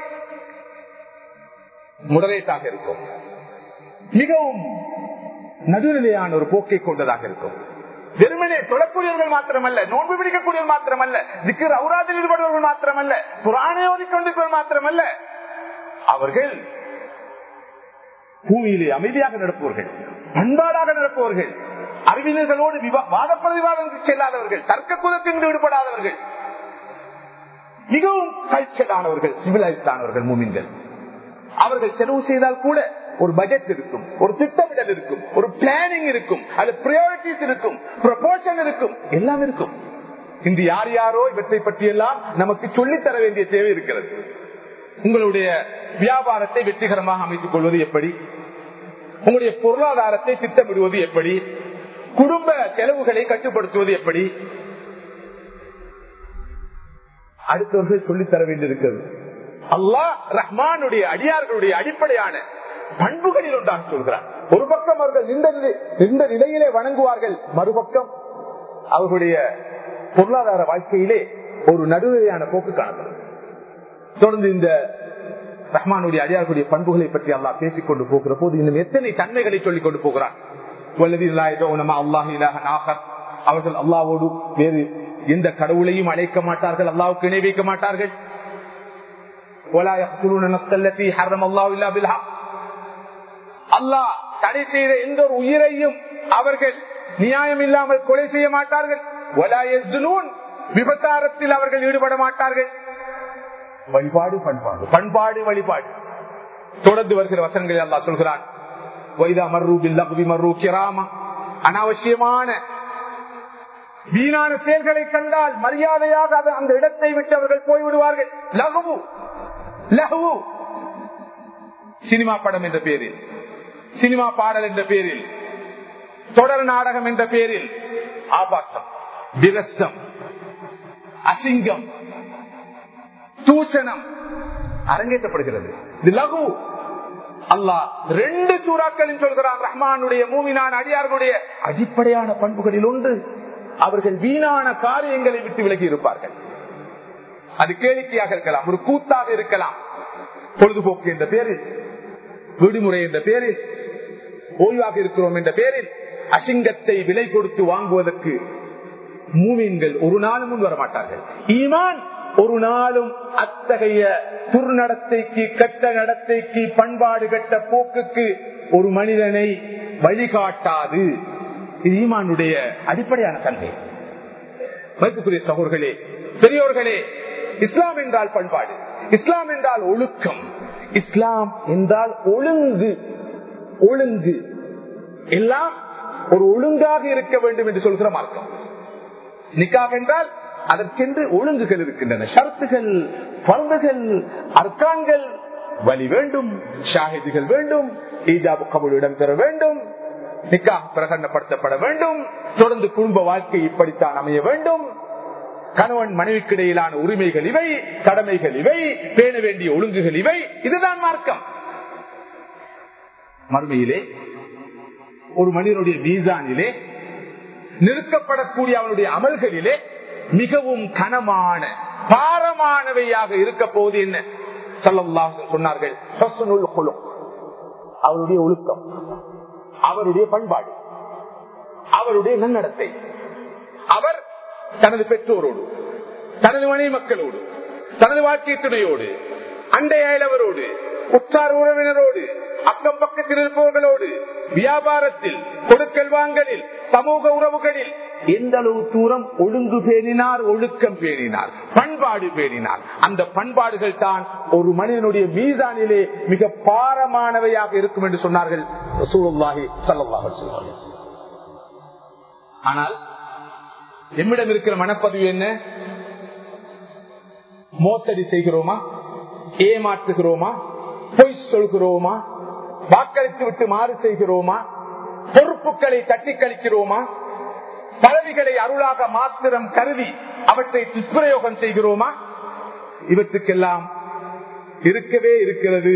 முடலேட்டாக இருக்கும் மிகவும் நடுநிலையான ஒரு போக்கை கொண்டதாக இருக்கும் வெறுமனே தொழக்கூடியவர்கள் மாத்திரமல்ல நோன்பு பிடிக்கக்கூடியவர்கள் மாத்திரமல்ல திக்கு அவுராதில் ஈடுபடுவர்கள் மாத்திரமல்ல புராணை ஓதிக்கொண்டிருப்பவர்கள் மாத்திரமல்ல அவர்கள் பூமியிலே அமைதியாக நடப்பவர்கள் பண்பாடாக நடப்பவர்கள் அறிவினர்களோடு விவா- வாத பிரதிவாதம் செல்லாதவர்கள் தர்க்க குதத்தில் ஈடுபடாதவர்கள் மிகவும் கல்ச்சலானவர்கள் சிவிலைஸ்ட் ஆனவர்கள் மூமின்கள் அவர்கள் செலவு செய்தால் கூட ஒரு பட்ஜெட் இருக்கும் ஒரு திட்டமிடல் இருக்கும் ஒரு பிளானிங் இருக்கும் அது பிரியாரிட்டிஸ் இருக்கும் ப்ரொபோர்ஷன் இருக்கும் எல்லாம் இருக்கும் இன்று யார் யாரோ இவற்றை பற்றி எல்லாம் நமக்கு சொல்லித் தர வேண்டிய தேவை இருக்கிறது உங்களுடைய வியாபாரத்தை வெற்றிகரமாக அமைத்துக் கொள்வது எப்படி உங்களுடைய பொருளாதாரத்தை திட்டமிடுவது எப்படி குடும்ப செலவுகளை கட்டுப்படுத்துவது எப்படி அடுத்தவர்கள் சொல்லித் தர வேண்டியிருக்கிறது அல்லாஹ் ரஹ்மானுடைய அடியார்களுடைய அடிப்படையான பண்புகளில் ஒன்றாக சொல்கிறார் ஒரு பக்கம் அவர்கள் நின்ற நிலை- நின்ற நிலையிலே வணங்குவார்கள் மறுபக்கம் அவர்களுடைய பொருளாதார வாழ்க்கையிலே ஒரு நடுநிலையான போக்கு காணப்படும் தொடர்ந்து இந்த ரஹ்மானுடைய அடியார்களுடைய பண்புகளை பற்றி அல்லாஹ் பேசிக் கொண்டு போகிற போது இன்னும் எத்தனை தன்மைகளை சொல்லிக் கொண்டு போகிறார் வல்லதீன லா யதஊன மஅ அல்லாஹி இலாஹன் ஆகர். அவர்கள் அல்லாவோடு வேறு எந்த கடவுளையும் அழைக்க மாட்டார்கள் அல்லாவுக்கு இணை வைக்க மாட்டார்கள் ولا يقتلون النفس التي حرم الله الا بالحق அல்லாஹ் தடை செய்த எந்த ஒரு உயிரையும் அவர்கள் நியாயம் இல்லாமல் கொலை செய்ய மாட்டார்கள் ولا يزنون விபச்சாரத்தில் அவர்கள் ஈடுபட மாட்டார்கள் வழிபாடு பண்பாடு பண்பாடு வழிபாடு தொடர்ந்து வருகிற வசனங்களில் அல்லாஹ் சொல்கிறான் வைதா மர்ரூ பில்லகுவி மர்ரூ கிராமா அனாவசியமான வீணான செயல்களை கண்டால் மரியாதையாக அது அந்த இடத்தை விட்டு அவர்கள் போய்விடுவார்கள் லகுவு லகுவு சினிமா படம் என்ற பேரில் சினிமா பாடல் என்ற பேரில் தொடர் நாடகம் என்ற பேரில் ஆபாசம் விரஸ்தம் அசிங்கம் தூஷணம் அரங்கேற்றப்படுகிறது இது லகு அல்லாஹ் ரெண்டு சூறாக்களில் சொல்கிறான் ரஹ்மானுடைய மூமினான அடியார்களுடைய அடிப்படையான பண்புகளில் ஒன்று அவர்கள் வீணான காரியங்களை விட்டு விலகி இருப்பார்கள் அது கேளிக்கையாக இருக்கலாம் ஒரு கூத்தாக இருக்கலாம் பொழுதுபோக்கு என்ற பேரில் விடுமுறை என்ற பேரில் ஓய்வாக இருக்கிறோம் என்ற பேரில் அசிங்கத்தை விலை கொடுத்து வாங்குவதற்கு மூமீன்கள் ஒரு நாளும் முன் வர மாட்டார்கள் ஈமான் ஒரு நாளும் அத்தகைய துர்நடத்தைக்கு கெட்ட நடத்தைக்கு பண்பாடு கெட்ட போக்குக்கு ஒரு மனிதனை வழிகாட்டாது இது ஈமானுடைய அடிப்படையான தன்மை மதிப்புக்குரிய சகோர்களே பெரியோர்களே இஸ்லாம் என்றால் பண்பாடு இஸ்லாம் என்றால் ஒழுக்கம் இஸ்லாம் என்றால் ஒழுங்கு ஒழுங்கு எல்லாம் ஒரு ஒழுங்காக இருக்க வேண்டும் என்று சொல்கிற மார்க்கம் நிக்காக என்றால் அதற்கென்று ஒழுங்குகள் இருக்கின்றன ஷரத்துகள் பருந்துகள் அர்க்கான்கள் வழி வேண்டும் ஷாஹிதுகள் வேண்டும் ஈஜாபு கபூல் இடம்பெற வேண்டும் நிக்கா பிரகடனப்படுத்தப்பட வேண்டும் தொடர்ந்து குடும்ப வாழ்க்கை இப்படித்தான் அமைய வேண்டும் கணவன் மனைவிக்கு இடையிலான உரிமைகள் இவை கடமைகள் இவை பேண வேண்டிய ஒழுங்குகள் இவை இதுதான் மார்க்கம் மறுமையிலே ஒரு மனிதனுடைய மீசானிலே நிறுத்தப்படக்கூடிய அவனுடைய அமல்களிலே மிகவும் கனமான பாரமானவையாக இருக்க போது என்ன சொல்லல்லாஹ் சொன்னார்கள் ஹஸ்னுல் குலுக். அவருடைய ஒழுக்கம் அவருடைய பண்பாடு அவருடைய நன்னடத்தை அவர் தனது பெற்றோரோடு தனது மனைவி மக்களோடு தனது வாழ்க்கை துணையோடு அண்டை அயலவரோடு உற்றார் உறவினரோடு அக்கம் பக்கத்தில் இருப்பவர்களோடு வியாபாரத்தில் கொடுக்கல் வாங்கலில் சமூக உறவுகளில் எந்த அளவு தூரம் ஒழுங்கு பேணினார் ஒழுக்கம் பேணினார் பண்பாடு பேணினார் அந்த பண்பாடுகள் தான் ஒரு மனிதனுடைய மீதானிலே மிக பாரமானவையாக இருக்கும் என்று சொன்னார்கள் ரசூலுல்லாஹி ஸல்லல்லாஹு அலைஹி வஸல்லம். ஆனால் எம்மிடம் இருக்கிற மனப்பதிவு என்ன மோசடி செய்கிறோமா ஏமாற்றுகிறோமா பொய் சொல்கிறோமா வாக்களித்து விட்டு மாறு செய்கிறோமா பொறுப்புகளை தட்டி கழிக்கிறோமா பதவிகளை அருளாக மாத்திரம் கருதி அவற்றை துஷ்பிரயோகம் செய்கிறோமா இவற்றுக்கெல்லாம் இருக்கவே இருக்கிறது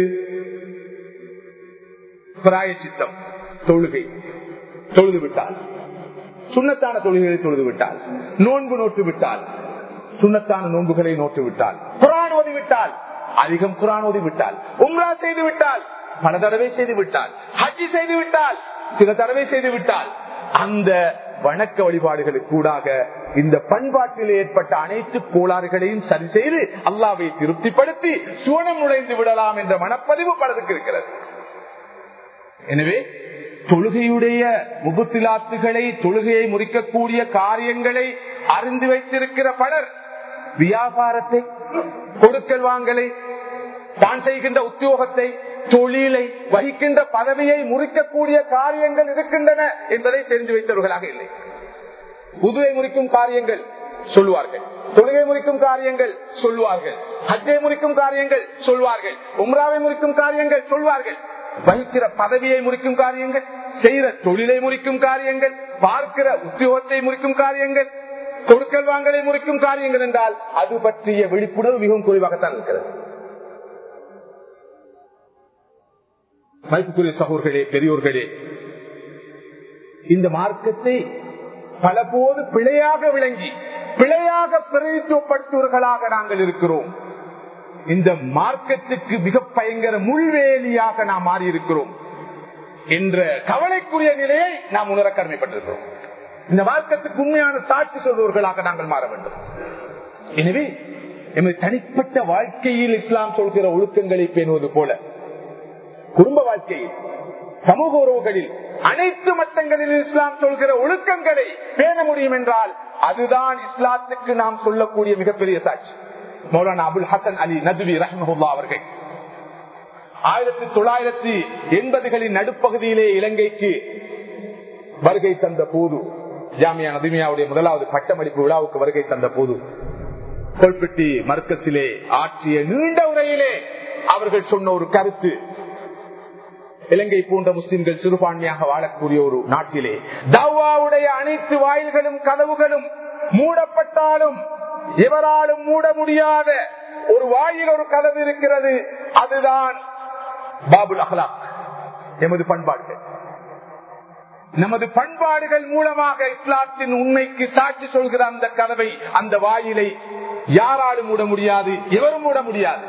பிராயச்சித்தம் தொழுகை தொழுது விட்டால் சுண்ணத்தான தொழுகைகளை தொழுது விட்டால் நோன்பு நோட்டு விட்டால் சுண்ணத்தான நோன்புகளை நோட்டு விட்டால் குரான் ஓதி விட்டால் அதிகம் குரான் ஓதி விட்டால் உம்ரா செய்து விட்டால் பல தடவை செய்து விட்டால் ஹஜ்ஜி செய்து விட்டால் சில தடவை செய்து விட்டால் அந்த வணக்க வழிபாடுகளுக்கு கூடாக இந்த பண்பாட்டில் ஏற்பட்ட அனைத்து கோளாறுகளையும் சரி செய்து அல்லாவை திருப்திப்படுத்தி சுவனம் நுழைந்து விடலாம் என்ற மனப்பதிவு பலருக்கு இருக்கிறது எனவே தொழுகையுடைய முபத்திலாத்துகளை தொழுகையை முறிக்கக்கூடிய காரியங்களை அறிந்து வைத்திருக்கிற பலர் வியாபாரத்தை கொடுக்கல் வாங்கலை தான் செய்கின்ற உத்தியோகத்தை தொழிலை வகிக்கின்ற பதவியை முறிக்கக்கூடிய காரியங்கள் இருக்கின்றன என்பதை தெரிந்து வைத்தவர்களாக இல்லை புதுவை முறிக்கும் காரியங்கள் சொல்லுவார்கள் தொழுகை முறிக்கும் காரியங்கள் சொல்லுவார்கள் ஹஜ்ஜை முறிக்கும் காரியங்கள் சொல்வார்கள் உம்ராவை முறிக்கும் காரியங்கள் சொல்வார்கள் வகிக்கிற பதவியை முறிக்கும் காரியங்கள் செய்கிற தொழிலை முறிக்கும் காரியங்கள் பார்க்கிற உத்தியோகத்தை முறிக்கும் காரியங்கள் கொடுக்கல் வாங்கலை முறிக்கும் காரியங்கள் என்றால் அது பற்றிய விழிப்புணர்வு மிகவும் குறைவாகத்தான் இருக்கிறது மதிப்புக்குரிய சகோர்களே பெரியோர்களே இந்த மார்க்கத்தை பல போது பிழையாக விளங்கி பிழையாக பிரதித்துவப்படுத்துவர்களாக நாங்கள் இருக்கிறோம் இந்த மார்க்கத்துக்கு மிக பயங்கர முள்வேலியாக நாம் மாறி இருக்கிறோம் என்ற கவலைக்குரிய நிலையை நாம் உணர கடமைப்பட்டிருக்கிறோம் இந்த மார்க்கத்துக்கு உண்மையான சாட்சி சொல்பவர்களாக நாங்கள் மாற வேண்டும் எனவே எமது தனிப்பட்ட வாழ்க்கையில் இஸ்லாம் சொல்கிற ஒழுக்கங்களை பேணுவது போல குடும்ப வாழ்க்கையில் சமூக உறவுகளில் அனைத்து மட்டங்களில் இஸ்லாம் சொல்கிற ஒழுக்கங்களை பேண முடியும் என்றால் அதுதான் இஸ்லாத்துக்கு நாம் சொல்லக்கூடிய மிகப்பெரிய சாட்சி மௌலானா அபுல் ஹசன் அலி நதுவி ரஹ்மஹுல்லா அவர்கள் ஆயிரத்தி தொள்ளாயிரத்தி எண்பதுகளின் நடுப்பகுதியிலே இலங்கைக்கு வருகை தந்த போது ஜாமியா நதுமியாவுடைய முதலாவது பட்டமளிப்பு விழாவுக்கு வருகை தந்த போது கொல்பெட்டி மர்க்கத்திலே ஆற்றிய நீண்ட உரையிலே அவர்கள் சொன்ன ஒரு கருத்து இலங்கை போன்ற முஸ்லிம்கள் சிறுபான்மையாக வாழக்கூடிய ஒரு நாட்டிலே தவாவுடைய அனைத்து வாயில்களும் கதவுகளும் மூடப்பட்டாலும் எவராலும் மூட முடியாத ஒரு வாயில் ஒரு கதவு இருக்கிறது அதுதான் பாபுல் அஹ்லாக் எமது பண்பாடுகள் நமது பண்பாடுகள் மூலமாக இஸ்லாத்தின் உண்மைக்கு சாட்சி சொல்கிற அந்த கதவை அந்த வாயிலை யாராலும் மூட முடியாது எவரும் மூட முடியாது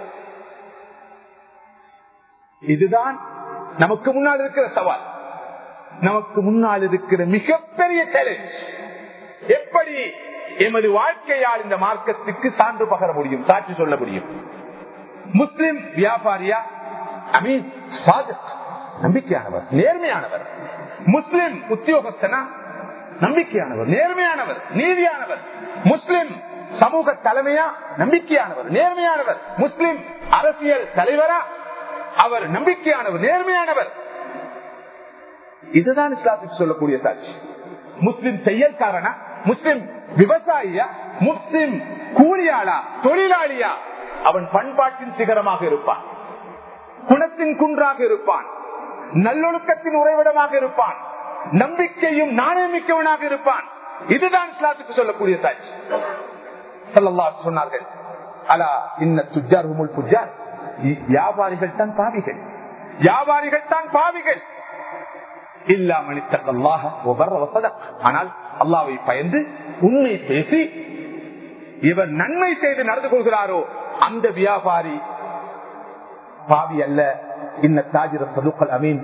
இதுதான் நமக்கு முன்னால் இருக்கிற சவால் நமக்கு முன்னால் இருக்கிற மிகப்பெரிய சேலஞ்ச் எப்படி எமது வாழ்க்கையால் இந்த மார்க்கத்துக்கு சான்று பகர முடியும் சாட்சி சொல்ல முடியும் முஸ்லிம் வியாபாரியா அமீன் நம்பிக்கையானவர் நேர்மையானவர் முஸ்லிம் உத்தியோகஸ்தனா நம்பிக்கையானவர் நேர்மையானவர் நீதியானவர் முஸ்லிம் சமூக தலைமையா நம்பிக்கையானவர் நேர்மையானவர் முஸ்லிம் அரசியல் தலைவரா அவர் நம்பிக்கையானவர் நேர்மையானவர் இதுதான் இஸ்லாத்துக்கு சொல்லக்கூடிய சாட்சி முஸ்லிம் செயல்காரனா முஸ்லிம் விவசாயியா முஸ்லிம் கூலியாளா தொழிலாளியா அவன் பண்பாட்டின் சிகரமாக இருப்பான் குணத்தின் குன்றாக இருப்பான் நல்லொழுக்கத்தின் உறைவிடமாக இருப்பான் நம்பிக்கையும் நாணயமிக்கவனாக இருப்பான் இதுதான் இஸ்லாத்துக்கு சொல்லக்கூடிய சாட்சி ஸல்லல்லாஹு சொன்னார்கள் அலா இன்ன துஜார் உமுல் புஜார் வியாபாரிகள் தான் பாவிகள் வியாபாரிகள் தான் பாவிகள் இல்லாமல் ஆனால் அல்லாவை பயந்து உண்மை பேசி இவர் நன்மை செய்து நடந்து கொள்கிறாரோ அந்த வியாபாரி பாவி அல்ல இன்ன தாஜிர சதுக்கல் அமீன்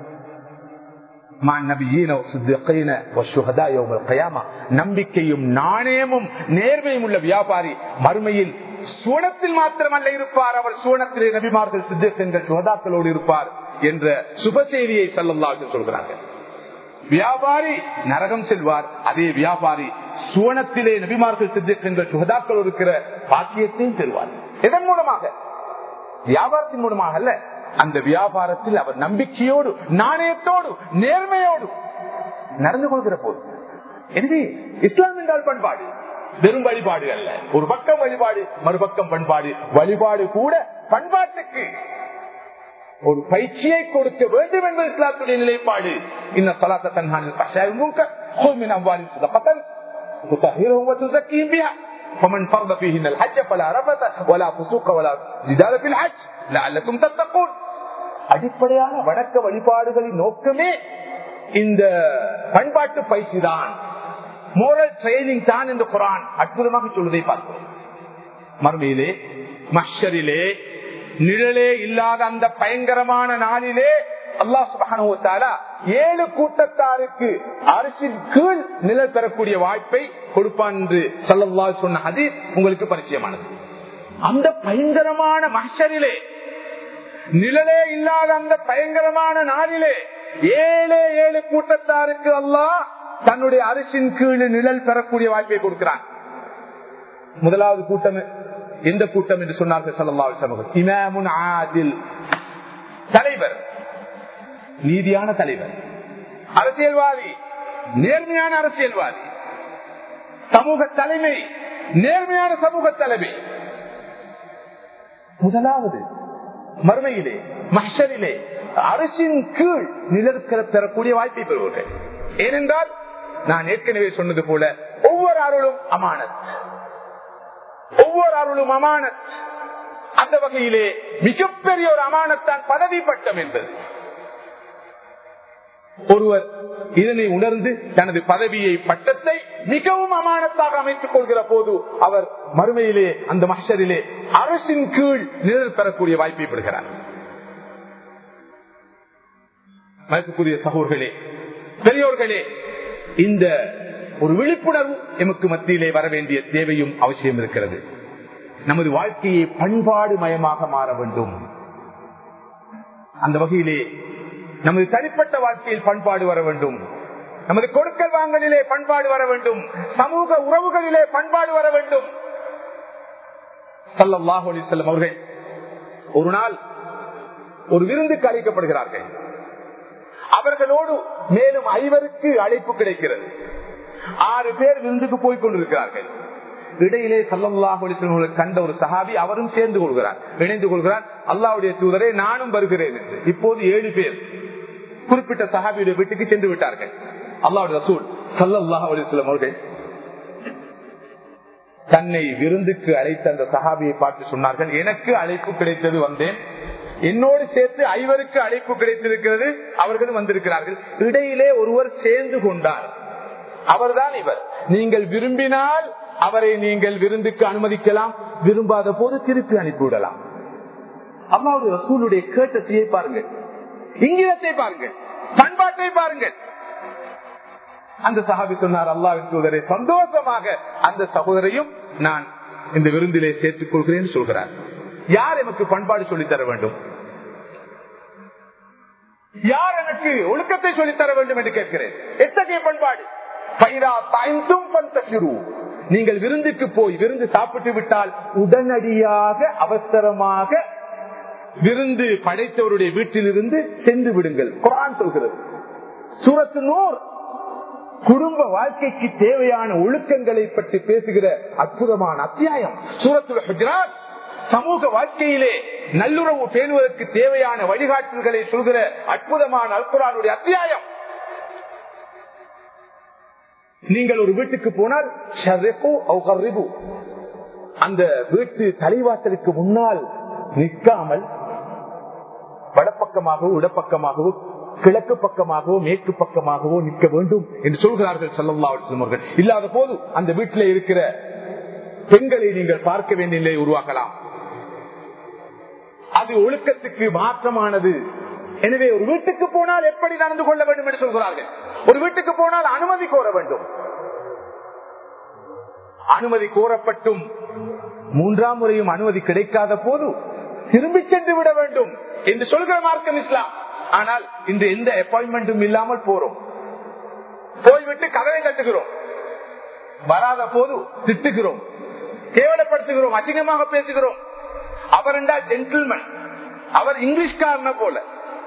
நம்பிக்கையும் நாணயமும் நேர்மையும் உள்ள வியாபாரி மறுமையில் சுவனத்தில் மாத்திரமல்ல இருப்பார் அவர் சுவனத்திலே நபிமார்கள் சித்தங்கள் சுகதாக்களோடு இருப்பார் என்ற சுப செய்தியை சல்லல்லாஹு சொல்கிறார்கள் வியாபாரி நரகம் செல்வார் அதே வியாபாரி சுவனத்திலே நபிமார்கள் சித்தங்கள் சுகதாக்கள் இருக்கிற பாக்கியத்தையும் செல்வார் இதன் மூலமாக வியாபாரத்தின் மூலமாக அல்ல அந்த வியாபாரத்தில் அவர் நம்பிக்கையோடு நாணயத்தோடு நேர்மையோடு நடந்து கொள்கிற போது எனவே இஸ்லாம் என்றால் பண்பாடு வெறும் வழிபாடு அல்ல ஒரு பக்கம் வழிபாடு மறுபக்கம் பண்பாடு வழிபாடு கூட பண்பாட்டுக்கு ஒரு பயிற்சியை கொடுக்க வேண்டும் என்பது இஸ்லாத்துடைய நிலைப்பாடு இந்த சலாத்த தன்ஹானில் فمن فرض فيهن الحج فلا رفث ولا فسوق ولا جدال في الحج لعلكم تتقون அடிப்படையான வணக்க வழிபாடுகளின் நோக்கமே இந்த பண்பாட்டு பயிற்சி தான் மோரல் ட்ரைனிங் தான் என்று குரான் அற்புதமாக சொல்வதை பார்க்கிறோம் மறுமையிலே மஷரிலே நிழலே இல்லாத அந்த பயங்கரமான நாளிலே அல்லாஹ் சுபானுவத்தாலா ஏழு கூட்டத்தாருக்கு அரசின் கீழ் நிழல் பெறக்கூடிய வாய்ப்பை கொடுப்பான் என்று சல்லல்லா சொன்ன அது உங்களுக்கு பரிச்சயமானது அந்த பயங்கரமான மஷரிலே நிழலே இல்லாத அந்த பயங்கரமான நாளிலே ஏழே ஏழு கூட்டத்தாருக்கு அல்லாஹ் தன்னுடைய அரசின் கீழ் நிழல் பெறக்கூடிய வாய்ப்பை கொடுக்கிறான் முதலாவது கூட்டம் எந்த கூட்டம் என்று சொன்னார்கள் சல்லா சமூகம் இமாமுன் ஆதில் தலைவர் நீதியான தலைவர் அரசியல்வாதி நேர்மையான அரசியல்வாதி சமூக தலைமை நேர்மையான சமூக தலைமை முதலாவது மறுமையிலே மஷரிலே அரசின் கீழ் நிலர்க்கிற பெறக்கூடிய வாய்ப்பை பெறுவார்கள் ஏனென்றால் நான் ஏற்கனவே சொன்னது போல ஒவ்வொரு அருளும் அமானத் ஒவ்வொரு அருளும் அமானத் அந்த வகையிலே மிகப்பெரிய ஒரு அமானத்தான் பதவி பட்டம் என்பது ஒருவர் இதனை உணர்ந்து தனது பதவியை பட்டத்தை மிகவும் அமானத்தாக அமைத்துக் கொள்கிற போது அவர் மறுமையிலே அந்த மஷரிலே அரசின் கீழ் நிழல் பெறக்கூடிய வாய்ப்பை பெறுகிறார் மதிப்புக்குரிய சகோர்களே பெரியோர்களே இந்த ஒரு விழிப்புணர்வு எமக்கு மத்தியிலே வர வேண்டிய தேவையும் அவசியம் இருக்கிறது நமது வாழ்க்கையை பண்பாடு மயமாக மாற வேண்டும் அந்த வகையிலே நமது தனிப்பட்ட வாழ்க்கையில் பண்பாடு வர வேண்டும் நமது கொடுக்கல் வாங்கலிலே பண்பாடு வர வேண்டும் சமூக உறவுகளிலே பண்பாடு வர வேண்டும் சல்லாஹ் அலிசல்லம் அவர்கள் ஒரு நாள் ஒரு விருந்துக்கு அழைக்கப்படுகிறார்கள் அவர்களோடு மேலும் ஐவருக்கு அழைப்பு கிடைக்கிறது ஆறு பேர் விருந்துக்கு போய் கொண்டிருக்கிறார்கள் இடையிலே சல்லாஹ் அலிஸ்வர்கள் கண்ட ஒரு சஹாபி அவரும் சேர்ந்து கொள்கிறார் இணைந்து கொள்கிறார் அல்லாவுடைய தூதரை நானும் வருகிறேன் என்று இப்போது ஏழு பேர் குறிப்பிட்ட சஹாபியுடைய வீட்டுக்கு சென்று விட்டார்கள் அல்லாவுடைய ரசூல் சல்லாஹ் அலிஸ்லாம் அவர்கள் தன்னை விருந்துக்கு அழைத்த அந்த சஹாபியை பார்த்து சொன்னார்கள் எனக்கு அழைப்பு கிடைத்தது வந்தேன் என்னோடு சேர்த்து ஐவருக்கு அழைப்பு கிடைத்திருக்கிறது அவர்களும் வந்திருக்கிறார்கள் இடையிலே ஒருவர் சேர்ந்து கொண்டார் அவர்தான் இவர் நீங்கள் விரும்பினால் அவரை நீங்கள் விருந்துக்கு அனுமதிக்கலாம் விரும்பாத போது திருப்பி அனுப்பிவிடலாம் அம்மாவுடைய ரசூலுடைய கேட்டத்தையை பாருங்கள் இங்கிலத்தை பாருங்கள் பண்பாட்டை பாருங்கள் அந்த சஹாபி சொன்னார் அல்லாவின் தூதரை சந்தோஷமாக அந்த சகோதரையும் நான் இந்த விருந்திலே சேர்த்துக் கொள்கிறேன் சொல்கிறார் யார் எனக்கு பண்பாடு சொல்லித் தர வேண்டும் யார் எனக்கு ஒழுக்கத்தை சொல்லித் தர வேண்டும் என்று கேட்கிறேன் எத்தகைய பண்பாடு பைரா தாய்ந்தும் பந்தசிறு நீங்கள் விருந்துக்கு போய் விருந்து சாப்பிட்டு விட்டால் உடனடியாக அவசரமாக விருந்து படைத்தவருடைய வீட்டிலிருந்து சென்று விடுங்கள் குரான் சொல்கிறது சூரத்து நூர் குடும்ப வாழ்க்கைக்கு தேவையான ஒழுக்கங்களை பற்றி பேசுகிற அற்புதமான அத்தியாயம் சூரத்துல ஹுஜராத் சமூக வாழ்க்கையிலே நல்லுறவு பேணுவதற்கு தேவையான வழிகாட்டுதல்களை சொல்கிற அற்புதமான அல்குரானுடைய அத்தியாயம் நீங்கள் ஒரு வீட்டுக்கு போனால் ஷர்ரிஃபு அவு கர்ரிபு. அந்த வீட்டு தலைவாசலுக்கு முன்னால் நிற்காமல் வடப்பக்கமாகவோ இடப்பக்கமாகவோ கிழக்கு பக்கமாகவோ மேற்கு பக்கமாகவோ நிற்க வேண்டும் என்று சொல்கிறார்கள் சல்லல்லா அவர்கள் இல்லாத போது அந்த வீட்டில் இருக்கிற பெண்களை நீங்கள் பார்க்க வேண்டிய நிலையை உருவாக்கலாம் அது ஒழுக்கத்துக்கு மாற்றமானது எனவே ஒரு வீட்டுக்கு போனால் எப்படி நடந்து கொள்ள வேண்டும் என்று சொல்கிறார்கள் ஒரு வீட்டுக்கு போனால் அனுமதி கோர வேண்டும் அனுமதி கோரப்பட்டும் மூன்றாம் முறையும் அனுமதி கிடைக்காத போது திரும்பி சென்று விட வேண்டும் என்று சொல்கிற மார்க்கம் இஸ்லாம் ஆனால் இன்று எந்த அப்பாயின்மெண்ட்டும் இல்லாமல் போறோம் போய்விட்டு கதவை தட்டுகிறோம் வராத போது திட்டுகிறோம் கேவலப்படுத்துகிறோம் அசிங்கமாக பேசுகிறோம் அவர் என்றால் ஜென்டில்மேன் அவர் இங்கிலீஷ்காரன போல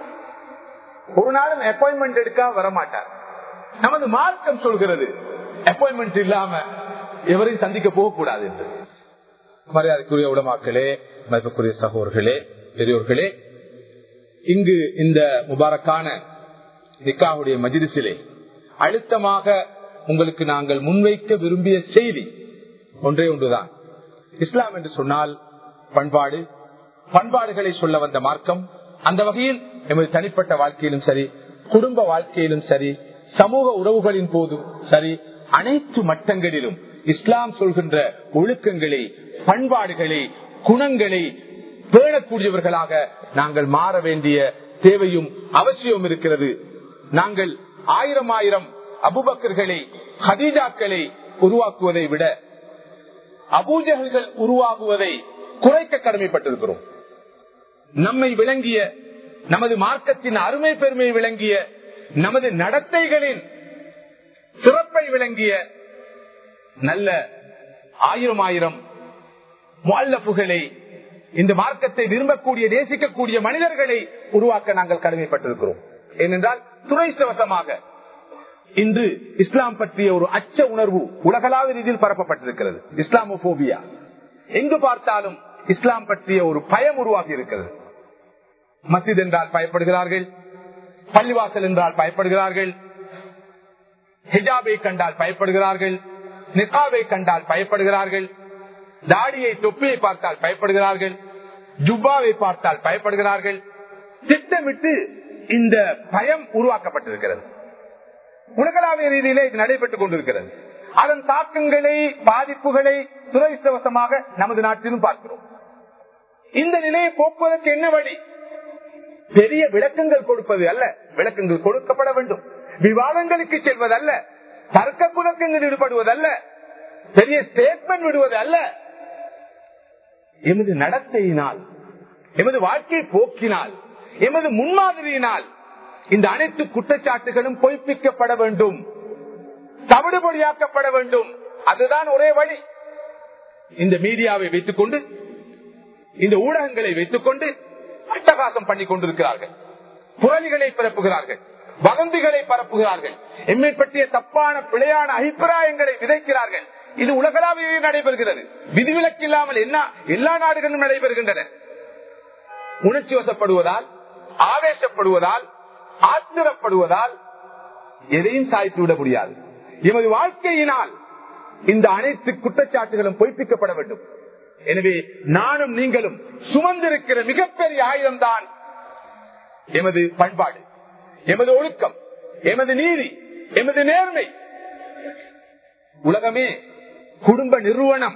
ஒரு நாளும் அப்பாயின்மெண்ட் எடுக்க வரமாட்டார் நமது மார்க்கம் சொல்கிறது அப்பாயின்மெண்ட் இல்லாம எவரையும் சந்திக்க போகக்கூடாது என்று மரியாதைக்குரிய உலமாக்களே மதிப்புக்குரிய சகோதர்களே பெரியோர்களே இங்கு இந்த முபாரக்கான நிக்காவுடைய மஜிலிசிலே அழுத்தமாக உங்களுக்கு நாங்கள் முன்வைக்க விரும்பிய செய்தி ஒன்றே ஒன்றுதான் இஸ்லாம் என்று சொன்னால் பண்பாடு பண்பாடுகளை சொல்ல வந்த மார்க்கம் அந்த வகையில் எமது தனிப்பட்ட வாழ்க்கையிலும் சரி குடும்ப வாழ்க்கையிலும் சரி சமூக உறவுகளின் போதும் சரி அனைத்து மட்டங்களிலும் இஸ்லாம் சொல்கின்ற ஒழுக்கங்களை பண்பாடுகளை குணங்களை பேணக்கூடியவர்களாக நாங்கள் மாற வேண்டிய தேவையும் அவசியம் இருக்கிறது நாங்கள் ஆயிரம் ஆயிரம் அபுபக்கர்களை ஹதீஜாக்களை உருவாக்குவதை விட அபூஜகர்கள் உருவாகுவதை குறைக்க கடமைப்பட்டிருக்கிறோம் நம்மை விளங்கிய நமது மார்க்கத்தின் அருமை பெருமை விளங்கிய நமது நடத்தைகளின் சிறப்பை விளங்கிய நல்ல ஆயிரம் ஆயிரம் முல்லப்புகளை இந்த மார்க்கத்தை விரும்பக்கூடிய நேசிக்கக்கூடிய மனிதர்களை உருவாக்க நாங்கள் கடமைப்பட்டிருக்கிறோம் ஏனென்றால் துறைசவசமாக இன்று இஸ்லாம் பற்றிய ஒரு அச்ச உணர்வு உலகளாவிய ரீதியில் பரப்பப்பட்டிருக்கிறது இஸ்லாமோபோபியா எங்கு பார்த்தாலும் இஸ்லாம் பற்றிய ஒரு பயம் உருவாகி இருக்கிறது மசித் என்றால் பயப்படுகிறார்கள் பள்ளிவாசல் என்றால் பயப்படுகிறார்கள் ஹிஜாபை கண்டால் பயப்படுகிறார்கள் நிகாவை கண்டால் பயப்படுகிறார்கள் தாடியை தொப்பியை பார்த்தால் பயப்படுகிறார்கள் ஜுப்பாவை பார்த்தால் பயப்படுகிறார்கள் திட்டமிட்டு இந்த பயம் உருவாக்கப்பட்டிருக்கிறது உலகளாவிய ரீதியிலே இது நடைபெற்றுக் கொண்டிருக்கிறது அதன் தாக்கங்களை பாதிப்புகளை துரதிருஷ்டவசமாக நமது நாட்டிலும் பார்க்கிறோம் இந்த நிலையை போக்குவதற்கு என்ன வழி பெரிய விளக்கங்கள் கொடுப்பது அல்ல விளக்கங்கள் கொடுக்கப்பட வேண்டும் விவாதங்களுக்கு செல்வதல்ல தர்க்க புதக்கங்கள் ஈடுபடுவதல்ல பெரிய ஸ்டேட்மெண்ட் விடுவது அல்ல எமது நடத்தையினால் எமது வாழ்க்கை போக்கினால் எமது முன்மாதிரியினால் இந்த அனைத்து குற்றச்சாட்டுகளும் பொய்ப்பிக்கப்பட வேண்டும் தவிடுபொடியாக்கப்பட வேண்டும் அதுதான் ஒரே வழி இந்த மீடியாவை வைத்துக் கொண்டு இந்த ஊடகங்களை வைத்துக் கொண்டு அட்டகாசம் பண்ணி கொண்டிருக்கிறார்கள் புரளிகளை பரப்புகிறார்கள் வதந்திகளை பரப்புகிறார்கள் எம்மை பற்றிய தப்பான பிழையான அபிப்பிராயங்களை விதைக்கிறார்கள் இது உலகளாவிய நடைபெறுகிறது விதிவிலக்கு இல்லாமல் என்ன எல்லா நாடுகளிலும் நடைபெறுகின்றன உணர்ச்சி வசப்படுவதால் ஆவேசப்படுவதால் ஆத்திரப்படுவதால் எதையும் சாய்த்து விட முடியாது எமது வாழ்க்கையினால் இந்த அனைத்து குற்றச்சாட்டுகளும் பொய்ப்பிக்கப்பட வேண்டும் எனவே நானும் நீங்களும் சுமந்திருக்கிற மிகப்பெரிய ஆயுதம்தான் எமது பண்பாடு எமது ஒழுக்கம் எமது நீதி எமது நேர்மை உலகமே குடும்ப நிறுவனம்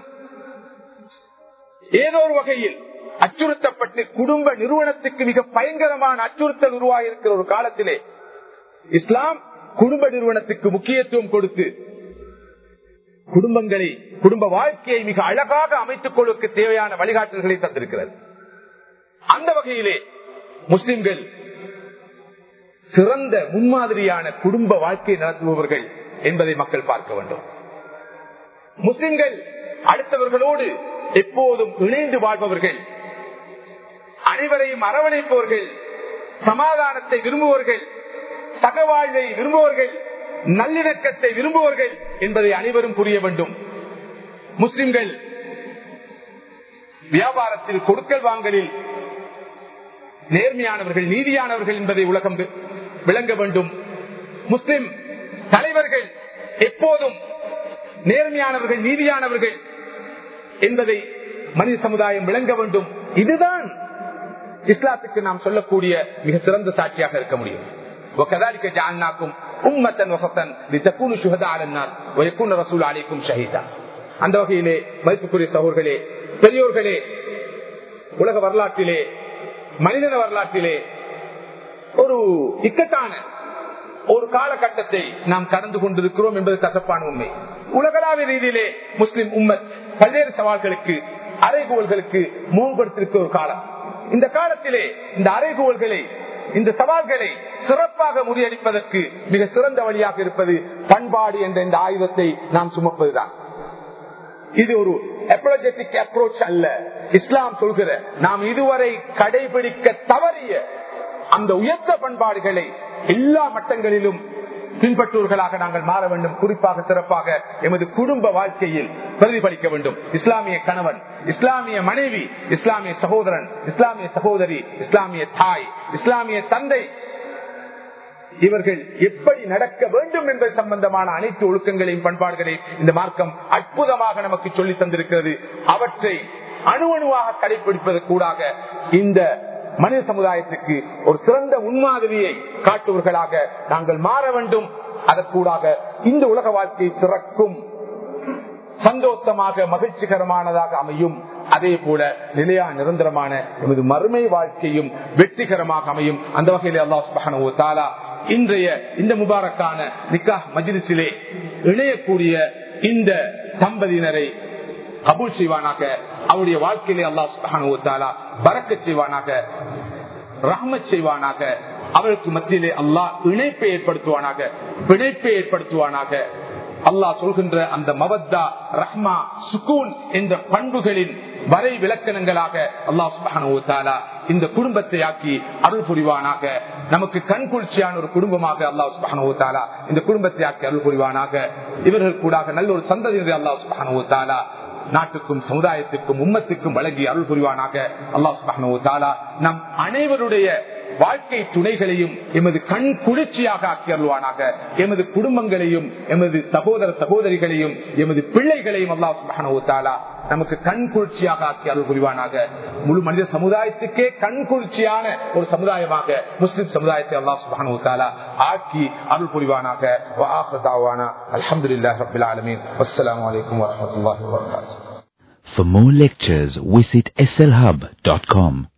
ஏதோ ஒரு வகையில் அச்சுறுத்தப்பட்டு குடும்ப நிறுவனத்துக்கு மிக பயங்கரமான அச்சுறுத்தல் உருவாகி இருக்கிற ஒரு காலத்திலே இஸ்லாம் குடும்ப நிறுவனத்துக்கு முக்கியத்துவம் கொடுத்து குடும்பங்களை குடும்ப வாழ்க்கையை மிக அழகாக அமைத்துக் கொள்வதற்கு தேவையான வழிகாட்டல்களை தந்திருக்கிறது அந்த வகையிலே முஸ்லிம்கள் சிறந்த முன்மாதிரியான குடும்ப வாழ்க்கை நடத்துபவர்கள் என்பதை மக்கள் பார்க்க வேண்டும் முஸ்லிம்கள் அடுத்தவர்களோடு எப்போதும் இணைந்து வாழ்பவர்கள் அனைவரையும் அரவணைப்பவர்கள் சமாதானத்தை விரும்புவர்கள் சகவாழ்வை விரும்புவர்கள் நல்லிணக்கத்தை விரும்புவர்கள் என்பதை அனைவரும் புரிய வேண்டும் முஸ்லிம்கள் வியாபாரத்தில் கொடுக்கல் வாங்கலில் நேர்மையானவர்கள் நீதியானவர்கள் என்பதை உலகம் விளங்க வேண்டும் முஸ்லிம் தலைவர்கள் எப்போதும் நேர்மையானவர்கள் நீதியானவர்கள் என்பதை மனித சமுதாயம் விளங்க வேண்டும் இதுதான் இஸ்லாத்துக்கு நாம் சொல்லக்கூடிய மிக சிறந்த சாட்சியாக இருக்க முடியும் وكذلك جعلناكم أمة وسطا لتكونوا شهداء على الناس ويكون الرسول عليكم شهيدا அந்த வகையிலே மதிப்புக்குரிய சகோதர்களே பெரியோர்களே உலக வரலாற்றிலே மனிதன வரலாற்றிலே ஒரு இக்கட்டான ஒரு காலகட்டத்தை நாம் கடந்து கொண்டிருக்கிறோம் என்பது கசப்பான உண்மை உலகளாவிய ரீதியிலே முஸ்லிம் உம்மத் பல்வேறு சவால்களுக்கு அறைகூவல்களுக்கு முகப்படுத்திருக்கிற ஒரு காலம் இந்த காலத்திலே இந்த அறைகூவல்களை இந்த சவால்களை சிறப்பாக முறியடிப்பதற்கு மிக சிறந்த வழியாக இருப்பது பண்பாடு என்ற இந்த ஆயுதத்தை நாம் சுமப்பதுதான் இது ஒரு அப்ரோஜெட்டிக் அப்ரோச் அல்ல இஸ்லாம் சொல்கிற நாம் இதுவரை கடைபிடிக்க தவறிய அந்த உயர்ந்த பண்பாடுகளை எல்லா மட்டங்களிலும் பின்பற்றுவர்களாக நாங்கள் மாற வேண்டும் குறிப்பாக சிறப்பாக எமது குடும்ப வாழ்க்கையில் பிரதிபலிக்க வேண்டும் இஸ்லாமிய கணவன் இஸ்லாமிய மனைவி இஸ்லாமிய சகோதரன் இஸ்லாமிய சகோதரி இஸ்லாமிய தாய் இஸ்லாமிய தந்தை இவர்கள் எப்படி நடக்க வேண்டும் என்பது சம்பந்தமான அனைத்து ஒழுக்கங்களையும் பண்பாடுகளையும் இந்த மார்க்கம் அற்புதமாக நமக்கு சொல்லி தந்திருக்கிறது அவற்றை அணு அணுவாக கடைபிடிப்பது கூடாக இந்த மனித சமுதாயத்துக்கு ஒரு சிறந்த முன்மாதிரியை காட்டுவர்களாக நாங்கள் மாற வேண்டும் அதற்கூடாக இந்த உலக வாழ்க்கை சிறக்கும் சந்தோஷமாக மகிழ்ச்சிகரமானதாக அமையும் அதே போல நிலையா நிரந்தரமான எமது மறுமை வாழ்க்கையும் வெற்றிகரமாக அமையும் அந்த வகையில் அல்லாஹ் சுபஹானஹு வ தஆலா இன்றைய இந்த முபாரக்கான நிக்காஹ் மஜ்லிஸிலே இணையக்கூடிய இந்த தம்பதியினரை கபூல் செய்வானாக அவருடைய வாழ்க்கையிலே அல்லாஹ் சுபஹானஹு வ தஆலா பரக்கத் செய்வானாக ரஹ்மத் செய்வானாக அவருக்கு மத்தியிலே அல்லாஹ் இணைப்பை ஏற்படுத்துவானாக பிணைப்பை ஏற்படுத்துவானாக அல்லாஹ் சொல்கின்ற அந்த மவத்தா ரஹ்மா சுக்கூன் என்ற பண்புகளின் வரை விளக்கணங்களாக அல்லாஹ் சுபஹானஹு வ தஆலா இந்த குடும்பத்தை ஆக்கி அருள் புரிவானாக நமக்கு கண் குளிர்ச்சியான ஒரு குடும்பமாக அல்லாஹ் சுபஹானஹு வ தஆலா இந்த குடும்பத்தை ஆக்கி அருள் புரிவானாக இவர்கள் கூடாக நல்ல ஒரு சந்ததியினரை அல்லாஹ் சுபஹானஹு வ தஆலா நாட்டுக்கும் சமுதாயத்துக்கும் உம்மத்துக்கும் வழங்கி அருள் புரிவானாக அல்லாஹ் சுபஹானஹு வ தஆலா நம் அனைவருடைய வாழ்க்கை துணைகளையும் எமது கண் குளிர்ச்சியாக ஆக்கி அருள்வானாக எமது குடும்பங்களையும் எமது சகோதர சகோதரிகளையும் எமது பிள்ளைகளையும் அல்லாஹ் சுபஹானஹு வ தஆலா நமக்கு கண் குளிர்ச்சியாக ஆக்கி அருள் புரிவானாக முழு மனித சமுதாயத்துக்கே கண் குளிர்ச்சியான ஒரு சமுதாயமாக முஸ்லிம் சமுதாயத்தை அல்லாஹ் சுபஹானஹு வ தஆலா ஆக்கி அருள் புரிவானாக வ ஆഖിറ தஅவானா அல்ஹம்துலில்லாஹி ரப்பில் ஆலமீன் வஸ்ஸலாமு அலைக்கும் வரஹ்மத்துல்லாஹி வபரகாத்துஹு For more lectures, visit slhub.com.